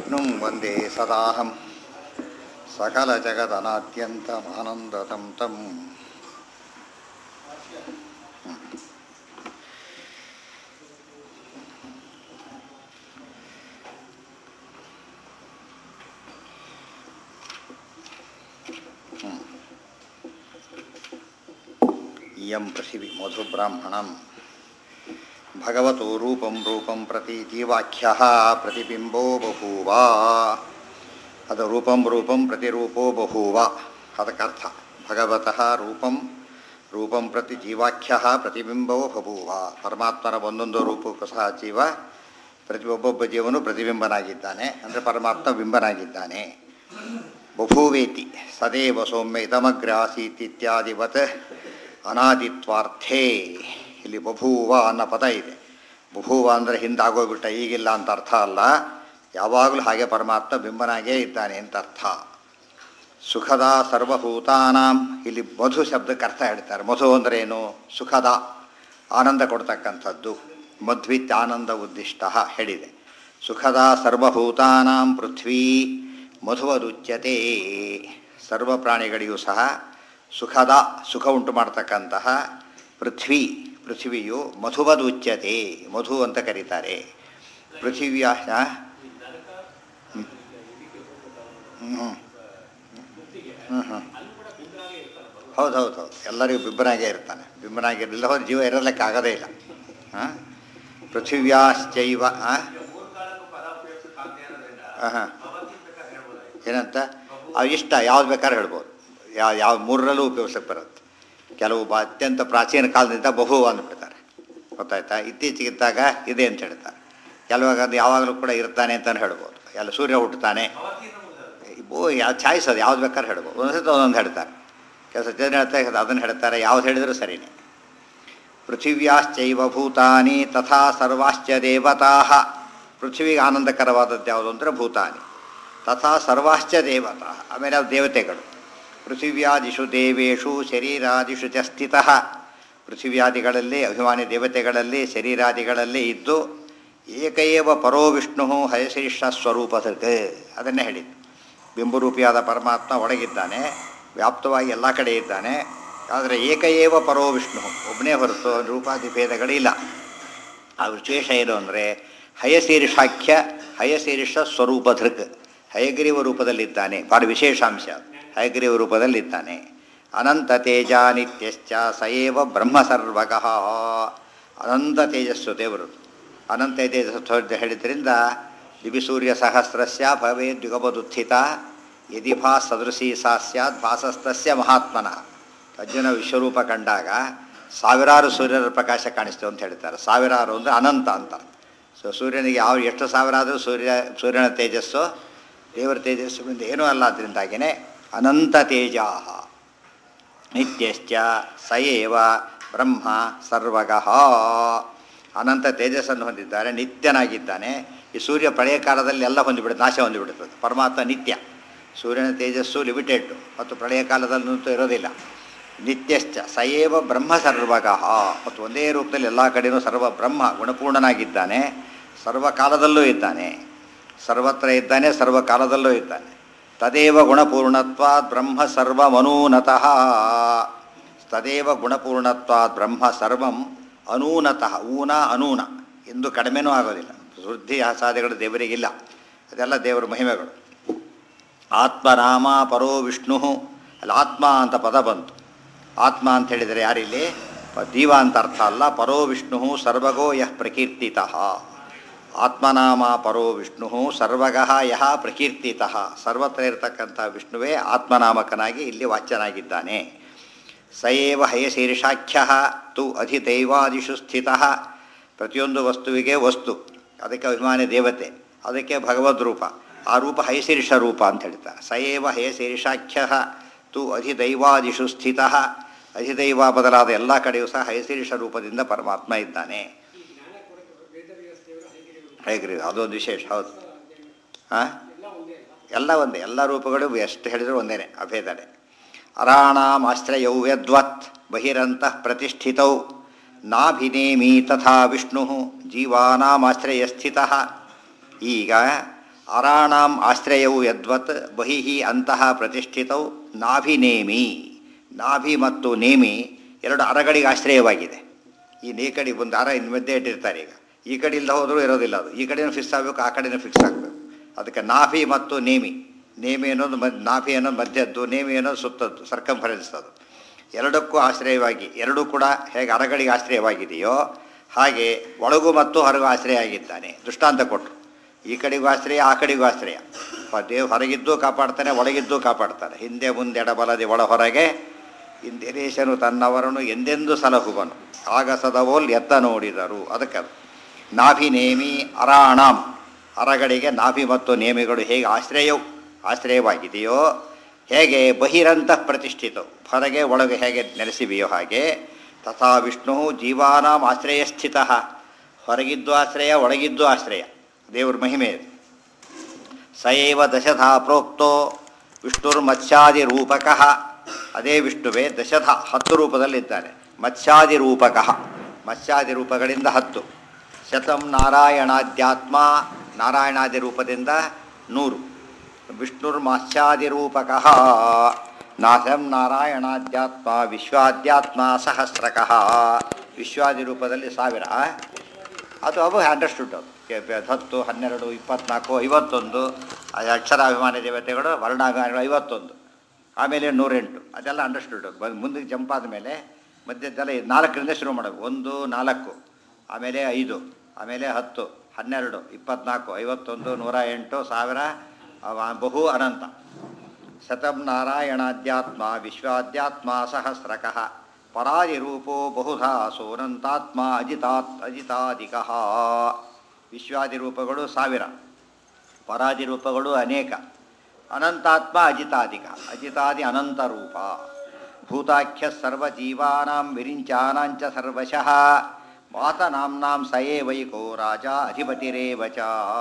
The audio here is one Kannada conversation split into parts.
विष्णुं वन्दे सदाहं सकलजगदनाद्यन्तमानन्दतं तम् इयं पृथिवी मधुब्राह्मणं भगवतो रूपं रूपं प्रति जीवाख्यः प्रतिबिम्बो ಬಭೂವ ಅದು ರೂಪಂ ರೂಪಂ ಪ್ರತಿರೂಪೋ ಬಭೂವ ಅದಕ್ಕರ್ಥ ಭಗವತಃ ರೂಪಂ ರೂಪಂ ಪ್ರತಿ ಜೀವಾಖ್ಯ ಪ್ರತಿಬಿಂಬವೋ ಬಭೂವ ಪರಮಾತ್ಮನ ಒಂದೊಂದು ರೂಪಕ್ಕೂ ಸಹ ಜೀವ ಪ್ರತಿ ಒಬ್ಬೊಬ್ಬ ಜೀವನು ಪ್ರತಿಬಿಂಬನಾಗಿದ್ದಾನೆ ಅಂದರೆ ಪರಮಾತ್ಮ ಬಿಂಬನಾಗಿದ್ದಾನೆ ಬಭೂವೇತಿ ಸದೇವ ಸೌಮ್ಯ ಇದಮಗ್ರ ಆಸೀತ್ ಇತ್ಯಾದಿವತ್ ಅನಾದಿತ್ವಾರ್ಥೇ ಇಲ್ಲಿ ಬಭೂವ ಅನ್ನೋ ಪದ ಇದೆ ಬಭೂವ ಅಂದರೆ ಹಿಂದಾಗೋಗ್ಬಿಟ್ಟ ಈಗಿಲ್ಲ ಅಂತ ಅರ್ಥ ಅಲ್ಲ ಯಾವಾಗಲೂ ಹಾಗೆ ಪರಮಾತ್ಮ ಬಿಂಬನಾಗೇ ಇದ್ದಾನೆ ಅಂತ ಅರ್ಥ ಸುಖದ ಸರ್ವಭೂತಾನಾಂ ಇಲ್ಲಿ ಮಧು ಶಬ್ದಕ್ಕೆ ಅರ್ಥ ಹೇಳ್ತಾರೆ ಮಧು ಅಂದರೆ ಏನು ಸುಖದ ಆನಂದ ಕೊಡ್ತಕ್ಕಂಥದ್ದು ಮಧ್ವಿತ್ ಆನಂದ ಉದ್ದಿಷ್ಟ ಹೇಳಿದೆ ಸುಖದ ಸರ್ವಭೂತಾನಾಂ ಪೃಥ್ವೀ ಮಧುವದುಚ್ಯತೆ ಸರ್ವ ಪ್ರಾಣಿಗಳಿಗೂ ಸಹ ಸುಖದ ಸುಖ ಉಂಟು ಮಾಡ್ತಕ್ಕಂತಹ ಪೃಥ್ವಿ ಪೃಥ್ವಿಯು ಮಧುವದುಚ್ಯತೆ ಮಧು ಅಂತ ಕರೀತಾರೆ ಪೃಥಿವಿಯ ಹ್ಞೂ ಹ್ಞೂ ಹ್ಞೂ ಹೌದು ಹೌದು ಹೌದು ಎಲ್ಲರಿಗೂ ಬಿಂಬನಾಗೇ ಇರ್ತಾನೆ ಬಿಂಬನಾಗಿರಲಿಲ್ಲ ಹೋದ್ರೆ ಜೀವ ಇರಲಿಕ್ಕೆ ಆಗೋದೇ ಇಲ್ಲ ಹಾಂ ಪೃಥಿವ್ಯಾಶ್ಚೈವ ಹಾಂ ಹಾಂ ಏನಂತ ಅವು ಇಷ್ಟ ಯಾವ್ದು ಬೇಕಾದ್ರೆ ಹೇಳ್ಬೋದು ಯಾವ ಯಾವ ಮೂರರಲ್ಲೂ ಉಪಯೋಗಿಸಕ್ಕೆ ಬರುತ್ತೆ ಕೆಲವು ಬ ಅತ್ಯಂತ ಪ್ರಾಚೀನ ಕಾಲದಿಂದ ಬಹು ಅಂದ್ಬಿಡ್ತಾರೆ ಗೊತ್ತಾಯ್ತಾ ಇತ್ತೀಚೆಗಿದ್ದಾಗ ಇದೆ ಅಂತ ಹೇಳ್ತಾರೆ ಕೆಲವಾಗ ಅದು ಯಾವಾಗಲೂ ಕೂಡ ಇರ್ತಾನೆ ಅಂತಲೂ ಹೇಳ್ಬೋದು ಎಲ್ಲ ಸೂರ್ಯ ಹುಟ್ಟುತ್ತಾನೆ ಬೋ ಯಾವ ಚಾಯ್ಸ್ ಅದು ಯಾವ್ದು ಬೇಕಾದ್ರೆ ಹೇಳ್ಬೋದು ಒಂದೊಂದು ಒಂದೊಂದು ಹೇಳ್ತಾರೆ ಕೆಲಸ ಜನ ಹೇಳ್ತಾ ಅದನ್ನು ಹೇಳ್ತಾರೆ ಯಾವ್ದು ಹೇಳಿದರೂ ಸರಿನೇ ಪೃಥಿವ್ಯಾಶ್ಚೈವ ಭೂತಾನಿ ತಥಾ ಸರ್ವಾಶ್ಚ ದೇವತಾ ಪೃಥ್ವಿಗೆ ಆನಂದಕರವಾದದ್ದು ಯಾವುದು ಅಂದರೆ ಭೂತಾನಿ ತಥಾ ಸರ್ವಾಶ್ಚ ದೇವತಾ ಆಮೇಲೆ ಅವು ದೇವತೆಗಳು ಪೃಥಿವ್ಯಾದಿಷು ದೇವೇಶು ಶರೀರಾದಿಷು ಚ ಸ್ಥಿತಃ ಪೃಥಿವ್ಯಾದಿಗಳಲ್ಲಿ ಅಭಿಮಾನಿ ದೇವತೆಗಳಲ್ಲಿ ಶರೀರಾದಿಗಳಲ್ಲಿ ಇದ್ದು ಏಕಏವ ಪರೋ ವಿಷ್ಣು ಹಯಶೀರ್ಷ ಸ್ವರೂಪದಕ್ಕೆ ಅದನ್ನೇ ಹೇಳಿದ್ದು ಬಿಂಬರೂಪಿಯಾದ ಪರಮಾತ್ಮ ಒಳಗಿದ್ದಾನೆ ವ್ಯಾಪ್ತವಾಗಿ ಎಲ್ಲ ಕಡೆ ಇದ್ದಾನೆ ಆದರೆ ಏಕಏವ ಪರೋ ವಿಷ್ಣು ಒಬ್ಬನೇ ಹೊರತು ರೂಪಾದಿ ಭೇದಗಳಿಲ್ಲ ಆ ವಿಶೇಷ ಏನು ಅಂದರೆ ಹಯಶೀರ್ಷಾಖ್ಯ ಹಯಶೀರ್ಷ ಸ್ವರೂಪ ಧೃಕ್ ಹಯಗ್ರೀವ ರೂಪದಲ್ಲಿದ್ದಾನೆ ಭಾಳ ವಿಶೇಷಾಂಶ ಹಯಗ್ರೀವ ರೂಪದಲ್ಲಿದ್ದಾನೆ ಅನಂತ ತೇಜ ನಿತ್ಯಶ್ಚ ಸಯೇವ ಬ್ರಹ್ಮ ಸರ್ವಗಃ ಅನಂತ ತೇಜಸ್ಸು ದೇವರು ಅನಂತ ತೇಜಸ್ಸು ಹೇಳಿದ್ರಿಂದ ದಿವಿಸೂರ್ಯ ಸಹಸ್ರಸ್ಯ ಭವೇದ್ ಯುಗಪದುತ್ಥಿತ ಯದಿ ಭಾ ಸದೃಶಿ ಸಾ ಸ್ಯಾತ್ ಭಾಸಸ್ತಸ್ಯ ಮಹಾತ್ಮನ ಅರ್ಜುನ ವಿಶ್ವರೂಪ ಕಂಡಾಗ ಸಾವಿರಾರು ಸೂರ್ಯರ ಪ್ರಕಾಶ ಕಾಣಿಸ್ತು ಅಂತ ಹೇಳ್ತಾರೆ ಸಾವಿರಾರು ಅಂದರೆ ಅನಂತ ಅಂತ ಸೊ ಸೂರ್ಯನಿಗೆ ಯಾವ ಎಷ್ಟು ಸಾವಿರ ಆದರೂ ಸೂರ್ಯ ಸೂರ್ಯನ ತೇಜಸ್ಸು ದೇವರ ತೇಜಸ್ಸಿನಿಂದ ಏನೂ ಅಲ್ಲ ಅದರಿಂದಾಗಿಯೇ ಅನಂತ ತೇಜಾ ನಿತ್ಯಶ್ಚ ಸಯೇವ ಬ್ರಹ್ಮ ಸರ್ವಗಃ ಅನಂತ ತೇಜಸ್ಸನ್ನು ಹೊಂದಿದ್ದಾರೆ ನಿತ್ಯನಾಗಿದ್ದಾನೆ ಈ ಸೂರ್ಯ ಪ್ರಳಯ ಕಾಲದಲ್ಲಿ ಎಲ್ಲ ಹೊಂದಿಬಿಡುತ್ತೆ ನಾಶ ಹೊಂದಿಬಿಡುತ್ತದೆ ಪರಮಾತ್ಮ ನಿತ್ಯ ಸೂರ್ಯನ ತೇಜಸ್ಸು ಲಿಮಿಟೆಡ್ ಮತ್ತು ಪ್ರಳಯ ಕಾಲದಲ್ಲಂತೂ ಇರೋದಿಲ್ಲ ನಿತ್ಯಶ್ಚ ಸಯೇವ ಬ್ರಹ್ಮ ಸರ್ವಗಃ ಮತ್ತು ಒಂದೇ ರೂಪದಲ್ಲಿ ಎಲ್ಲ ಕಡೆಯೂ ಸರ್ವ ಬ್ರಹ್ಮ ಗುಣಪೂರ್ಣನಾಗಿದ್ದಾನೆ ಸರ್ವಕಾಲದಲ್ಲೂ ಇದ್ದಾನೆ ಸರ್ವತ್ರ ಇದ್ದಾನೆ ಸರ್ವಕಾಲದಲ್ಲೂ ಇದ್ದಾನೆ ತದೇವ ಗುಣಪೂರ್ಣತ್ವಾತ್ ಬ್ರಹ್ಮ ಸರ್ವಮನೂನತಃ ತದೇವ ಗುಣಪೂರ್ಣತ್ವಾತ್ ಬ್ರಹ್ಮ ಸರ್ವಂ ಅನೂನತಃ ಊನ ಅನೂನ ಎಂದು ಕಡಿಮೆನೂ ಆಗೋದಿಲ್ಲ ವೃದ್ಧಿ ಆಸಾದಿಗಳು ದೇವರಿಗಿಲ್ಲ ಅದೆಲ್ಲ ದೇವರ ಮಹಿಮೆಗಳು ಆತ್ಮನಾಮ ಪರೋ ವಿಷ್ಣು ಅಲ್ಲಿ ಆತ್ಮ ಅಂತ ಪದ ಬಂತು ಆತ್ಮ ಅಂತ ಹೇಳಿದರೆ ಯಾರಿಲ್ಲಿ ಜೀವ ಅಂತ ಅರ್ಥ ಅಲ್ಲ ಪರೋ ವಿಷ್ಣು ಸರ್ವಗೋ ಯಃ ಪ್ರಕೀರ್ತಿತಃ ಆತ್ಮನಾಮ ಪರೋ ವಿಷ್ಣು ಸರ್ವಗಃ ಯಹ ಪ್ರಕೀರ್ತಿತಃ ಸರ್ವತ್ರ ಇರತಕ್ಕಂಥ ವಿಷ್ಣುವೇ ಆತ್ಮನಾಮಕನಾಗಿ ಇಲ್ಲಿ ವಾಚ್ಯನಾಗಿದ್ದಾನೆ ಸಯೇವ ಹಯಶೀರ್ಷಾಖ್ಯ ತು ಅಧಿದೈವಾದಿಷು ಸ್ಥಿತ ಪ್ರತಿಯೊಂದು ವಸ್ತುವಿಗೆ ವಸ್ತು ಅದಕ್ಕೆ ಅಭಿಮಾನಿ ದೇವತೆ ಅದಕ್ಕೆ ಭಗವದ್ ರೂಪ ಆ ರೂಪ ಹಯಶೀರ್ಷ ರೂಪ ಅಂತ ಹೇಳ್ತಾರೆ ಸಯೇವ ಹಯಶೀರ್ಷಾಖ್ಯ ತು ಅಧಿದೈವಾದಿಷು ಸ್ಥಿತ ಅಧಿದೈವ ಬದಲಾದ ಎಲ್ಲ ಕಡೆಯೂ ಸಹ ಹಯಶೀರ್ಷ ರೂಪದಿಂದ ಪರಮಾತ್ಮ ಇದ್ದಾನೆ ಹೇಗ್ರಿ ಅದೊಂದು ವಿಶೇಷ ಹೌದು ಹಾಂ ಎಲ್ಲ ಒಂದೇ ಎಲ್ಲ ರೂಪಗಳು ಎಷ್ಟು ಹೇಳಿದರೂ ಒಂದೇನೆ ಅಭೇದನೆ ಅರಾಣಾಮಾಶ್ರಯೌ ಯದ್ವತ್ ಬಹಿರಂತಃ ಪ್ರತಿಷ್ಠಿತೌ ನಾಭಿನೇಮಿ ತಥಾ ವಿಷ್ಣು ಜೀವಾನಾಮಾಶ್ರಯ ಸ್ಥಿತ ಈಗ ಅರಾಣಾಂ ಆಶ್ರಯವು ಯದ್ವತ್ ಬಹಿಹಿ ಅಂತಃ ಪ್ರತಿಷ್ಠಿತವು ನಾಭಿನೇಮಿ ನಾಭಿ ಮತ್ತು ನೇಮಿ ಎರಡು ಅರಗಳಿಗೆ ಆಶ್ರಯವಾಗಿದೆ ಈ ನೇ ಕಡೆ ಒಂದು ಅರ ಇನ್ನು ಮಧ್ಯೆ ಇಟ್ಟಿರ್ತಾರೆ ಈಗ ಈ ಕಡೆ ಇಲ್ಲದೆ ಹೋದರೂ ಇರೋದಿಲ್ಲ ಅದು ಈ ಕಡೆನೂ ಫಿಕ್ಸ್ ಆಗಬೇಕು ಆ ಕಡೆನೂ ಫಿಕ್ಸ್ ಆಗಬೇಕು ಅದಕ್ಕೆ ನಾಭಿ ಮತ್ತು ನೇಮಿ ನೇಮಿ ಅನ್ನೋದು ಮದ್ ನಾಭಿ ಅನ್ನೋದು ಮಧ್ಯದ್ದು ನೇಮಿ ಅನ್ನೋದು ಸುತ್ತದ್ದು ಸರ್ಕಂಫರೆನ್ಸ್ ಅದು ಎರಡಕ್ಕೂ ಆಶ್ರಯವಾಗಿ ಎರಡೂ ಕೂಡ ಹೇಗೆ ಅರಗಳಿಗೆ ಆಶ್ರಯವಾಗಿದೆಯೋ ಹಾಗೆ ಒಳಗು ಮತ್ತು ಹೊರಗು ಆಶ್ರಯ ಆಗಿದ್ದಾನೆ ದೃಷ್ಟಾಂತ ಕೊಟ್ಟರು ಈ ಕಡೆಗೂ ಆಶ್ರಯ ಆ ಕಡೆಗೂ ಆಶ್ರಯ ಪ- ದೇವ್ ಹೊರಗಿದ್ದು ಕಾಪಾಡ್ತಾನೆ ಒಳಗಿದ್ದು ಕಾಪಾಡ್ತಾನೆ ಹಿಂದೆ ಮುಂದೆ ಎಡಬಲದೆ ಒಳ ಹೊರಗೆ ಇಂದಿರೇಶನು ತನ್ನವರನ್ನು ಎಂದೆಂದು ಸಲಹುವನು ಆಗ ಸದವೋಲ್ ಎತ್ತ ನೋಡಿದರು ಅದಕ್ಕೆ ಅದು. ನಾಭಿ ನೇಮಿ ಅರಾಣಾಂ ಅರಗಳಿಗೆ ನಾಭಿ ಮತ್ತು ನೇಮಿಗಳು ಹೇಗೆ ಆಶ್ರಯವು ಆಶ್ರಯವಾಗಿದೆಯೋ ಹೇಗೆ ಬಹಿರಂತಃ ಪ್ರತಿಷ್ಠಿತವು ಹೊರಗೆ ಒಳಗೆ ಹೇಗೆ ನೆಲೆಸಿವೆಯೋ ಹಾಗೆ ತಥಾ ವಿಷ್ಣು ಜೀವಾನಾಂ ಆಶ್ರಯ ಸ್ಥಿತ ಹೊರಗಿದ್ದು ಆಶ್ರಯ ಒಳಗಿದ್ದು ಆಶ್ರಯ ದೇವ್ರ ಮಹಿಮೆ ಇದು ಸಯೇವ ದಶಧಾ ಪ್ರೋಕ್ತೋ ವಿಷ್ಣುರ್ಮತ್ಸ್ಯಾದಿ ರೂಪಕ ಅದೇ ವಿಷ್ಣುವೇ ದಶಧ ಹತ್ತು ರೂಪದಲ್ಲಿದ್ದಾನೆ ಮತ್ಸ್ಯಾದಿ ರೂಪಕ ಮತ್ಸ್ಯಾದಿ ರೂಪಗಳಿಂದ ಹತ್ತು ಶತಂ ನಾರಾಯಣಾಧ್ಯಾತ್ಮ ನಾರಾಯಣಾದಿ ರೂಪದಿಂದ ನೂರು ವಿಷ್ಣುರ್ಮತ್ಸ್ಯಾದಿ ರೂಪಕ ನಾಶಂ ನಾರಾಯಣಾಧ್ಯಾತ್ಮ ವಿಶ್ವಾಧ್ಯಾತ್ಮ ಸಹಸ್ರಕಃ ವಿಶ್ವಾದಿ ರೂಪದಲ್ಲಿ ಸಾವಿರ ಅದು ಅವು ಅಂಡರ್ಸ್ಟುಡ್ ಅದು ಕೆ- ಬೆ- ಹತ್ತು ಹನ್ನೆರಡು ಇಪ್ಪತ್ನಾಲ್ಕು ಐವತ್ತೊಂದು ಅದು ಅಕ್ಷರಾಭಿಮಾನಿ ದೇವತೆಗಳು ವರ್ಣಾಭಿಮಾನಿಗಳು ಐವತ್ತೊಂದು ಆಮೇಲೆ ನೂರೆಂಟು ಅದೆಲ್ಲ ಅಂಡರ್ಸ್ಟುಡ್ ಬಂದು ಮುಂದಕ್ಕೆ ಜಂಪ್ ಆದಮೇಲೆ ಮಧ್ಯದೆಲ್ಲ ಈ ನಾಲ್ಕರಿಂದ ಶುರು ಮಾಡಬೇಕು ಒಂದು ನಾಲ್ಕು ಆಮೇಲೆ ಐದು ಆಮೇಲೆ ಹತ್ತು ಹನ್ನೆರಡು ಇಪ್ಪತ್ನಾಲ್ಕು ಐವತ್ತೊಂದು ನೂರ ಎಂಟು ಸಾವಿರ ಅವ- ಬಹು ಅನಂತ ಶತಂ ನಾರಾಯಣಾಧ್ಯಾತ್ಮ ವಿಶ್ವಾಧ್ಯಾತ್ಮ ಸಹಸ್ರಕಃ ಪರಾದಿರೂಪೋ ಬಹುಧಾ ಸೋನಂತಾತ್ಮ ಅಜಿತಾತ್ ಅಜಿತಾಧಿಕಃ ವಿಶ್ವಾದಿರೂಪಗಳು ಸಾವಿರ ಪರಾದಿರೂಪಗಳು ಅನೇಕ ಅನಂತಾತ್ಮ ಅಜಿತಾಧಿಕ ಅಜಿತಾದಿ ಅನಂತ ರೂಪ ಭೂತಾಖ್ಯ ಸರ್ವಜೀವಾನಾಂ ವಿರಿಂಚಾನಾಂಚ ಸರ್ವಶಃ ಮಾತನಾಂನಾಂ ಸಯೇವೈಕೋ ರಾಜ ಅಧಿಪತಿರೇವ ಚ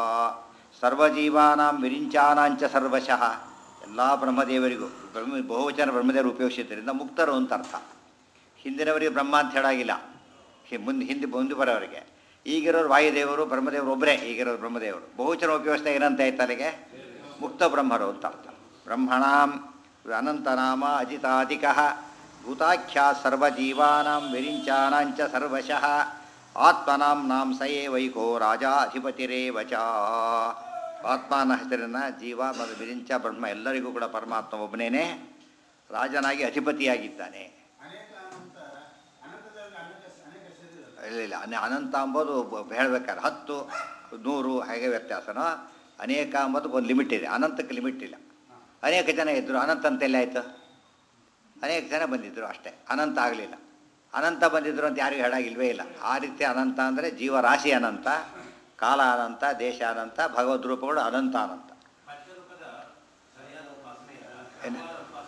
ಸರ್ವಜೀವಾನಾಂ ವಿರಿಂಚಾನಾಂಚ ಸರ್ವಶಃ ಎಲ್ಲ ಬ್ರಹ್ಮದೇವರಿಗೂ ಬ್ರಹ್ಮ ಬಹುವಚನ ಬ್ರಹ್ಮದೇವರು ಉಪಯೋಗಿಸಿದ್ದರಿಂದ ಮುಕ್ತರು ಅಂತ ಅರ್ಥ ಹಿಂದಿನವರಿಗೆ ಬ್ರಹ್ಮ ಅಂತ ಹೇಳಾಗಿಲ್ಲ ಹಿ- ಮುಂದೆ ಹಿಂದೆ ಮುಂದೆ ಬರೋರಿಗೆ ಈಗಿರೋರು ವಾಯುದೇವರು ಬ್ರಹ್ಮದೇವರು ಒಬ್ಬರೇ ಈಗಿರೋರು ಬ್ರಹ್ಮದೇವರು ಬಹುವಚನ ಉಪಯೋಗಿಸಿದ ಏನಂತ ಆಯ್ತು ಅಲ್ಲಿಗೆ ಮುಕ್ತ ಬ್ರಹ್ಮರು ಅಂತ ಅರ್ಥ ಬ್ರಹ್ಮಣಾಂ ಅನಂತನಾಮ ಅಜಿತಾಧಿಕ ಭೂತಾಖ್ಯಾ ಸರ್ವಜೀವಾನಾಂ ವಿರಿಂಚಾನಾಂಚ ಸರ್ವಶಃ ಆತ್ಮನಾಂ ನಾಂ ಸಯೇ ವೈಕೋ ರಾಜ ಅಧಿಪತಿರೇವ ಚ ಆತ್ಮನ ಹೆಸರಿನ ಜೀವ ಮತ್ತು ವಿರಿಂಚ ಬ್ರಹ್ಮ ಎಲ್ಲರಿಗೂ ಕೂಡ ಪರಮಾತ್ಮ ಒಬ್ಬನೇನೆ ರಾಜನಾಗಿ ಅಧಿಪತಿಯಾಗಿದ್ದಾನೆ ಇಲ್ಲ ಇಲ್ಲ ಅನೆ- ಅನಂತ ಅಂಬೋದು ಬ- ಹೇಳ್ಬೇಕಾದ್ರೆ ಹತ್ತು ನೂರು ಹೇಗೆ ವ್ಯತ್ಯಾಸನೋ ಅನೇಕ ಅಂಬೋದು ಒಂದು ಲಿಮಿಟ್ ಇದೆ ಅನಂತಕ್ಕೆ ಲಿಮಿಟ್ ಇಲ್ಲ ಅನೇಕ ಜನ ಇದ್ದರು ಅನಂತ ಅಂತ ಎಲ್ಲಿ ಆಯಿತು ಅನೇಕ ಜನ ಬಂದಿದ್ದರು ಅಷ್ಟೇ ಅನಂತ ಆಗಲಿಲ್ಲ ಅನಂತ ಬಂದಿದ್ರು ಅಂತ ಯಾರಿಗೂ ಹೇಳಾಗಿಲ್ವೇ ಇಲ್ಲ ಆ ರೀತಿ ಅನಂತ ಅಂದರೆ ಜೀವರಾಶಿ ಅನಂತ ಕಾಲ ಅನಂತ ದೇಶ ಅನಂತ ಭಗವದ್ ರೂಪಗಳು ಅನಂತ ಅನಂತ ಏನು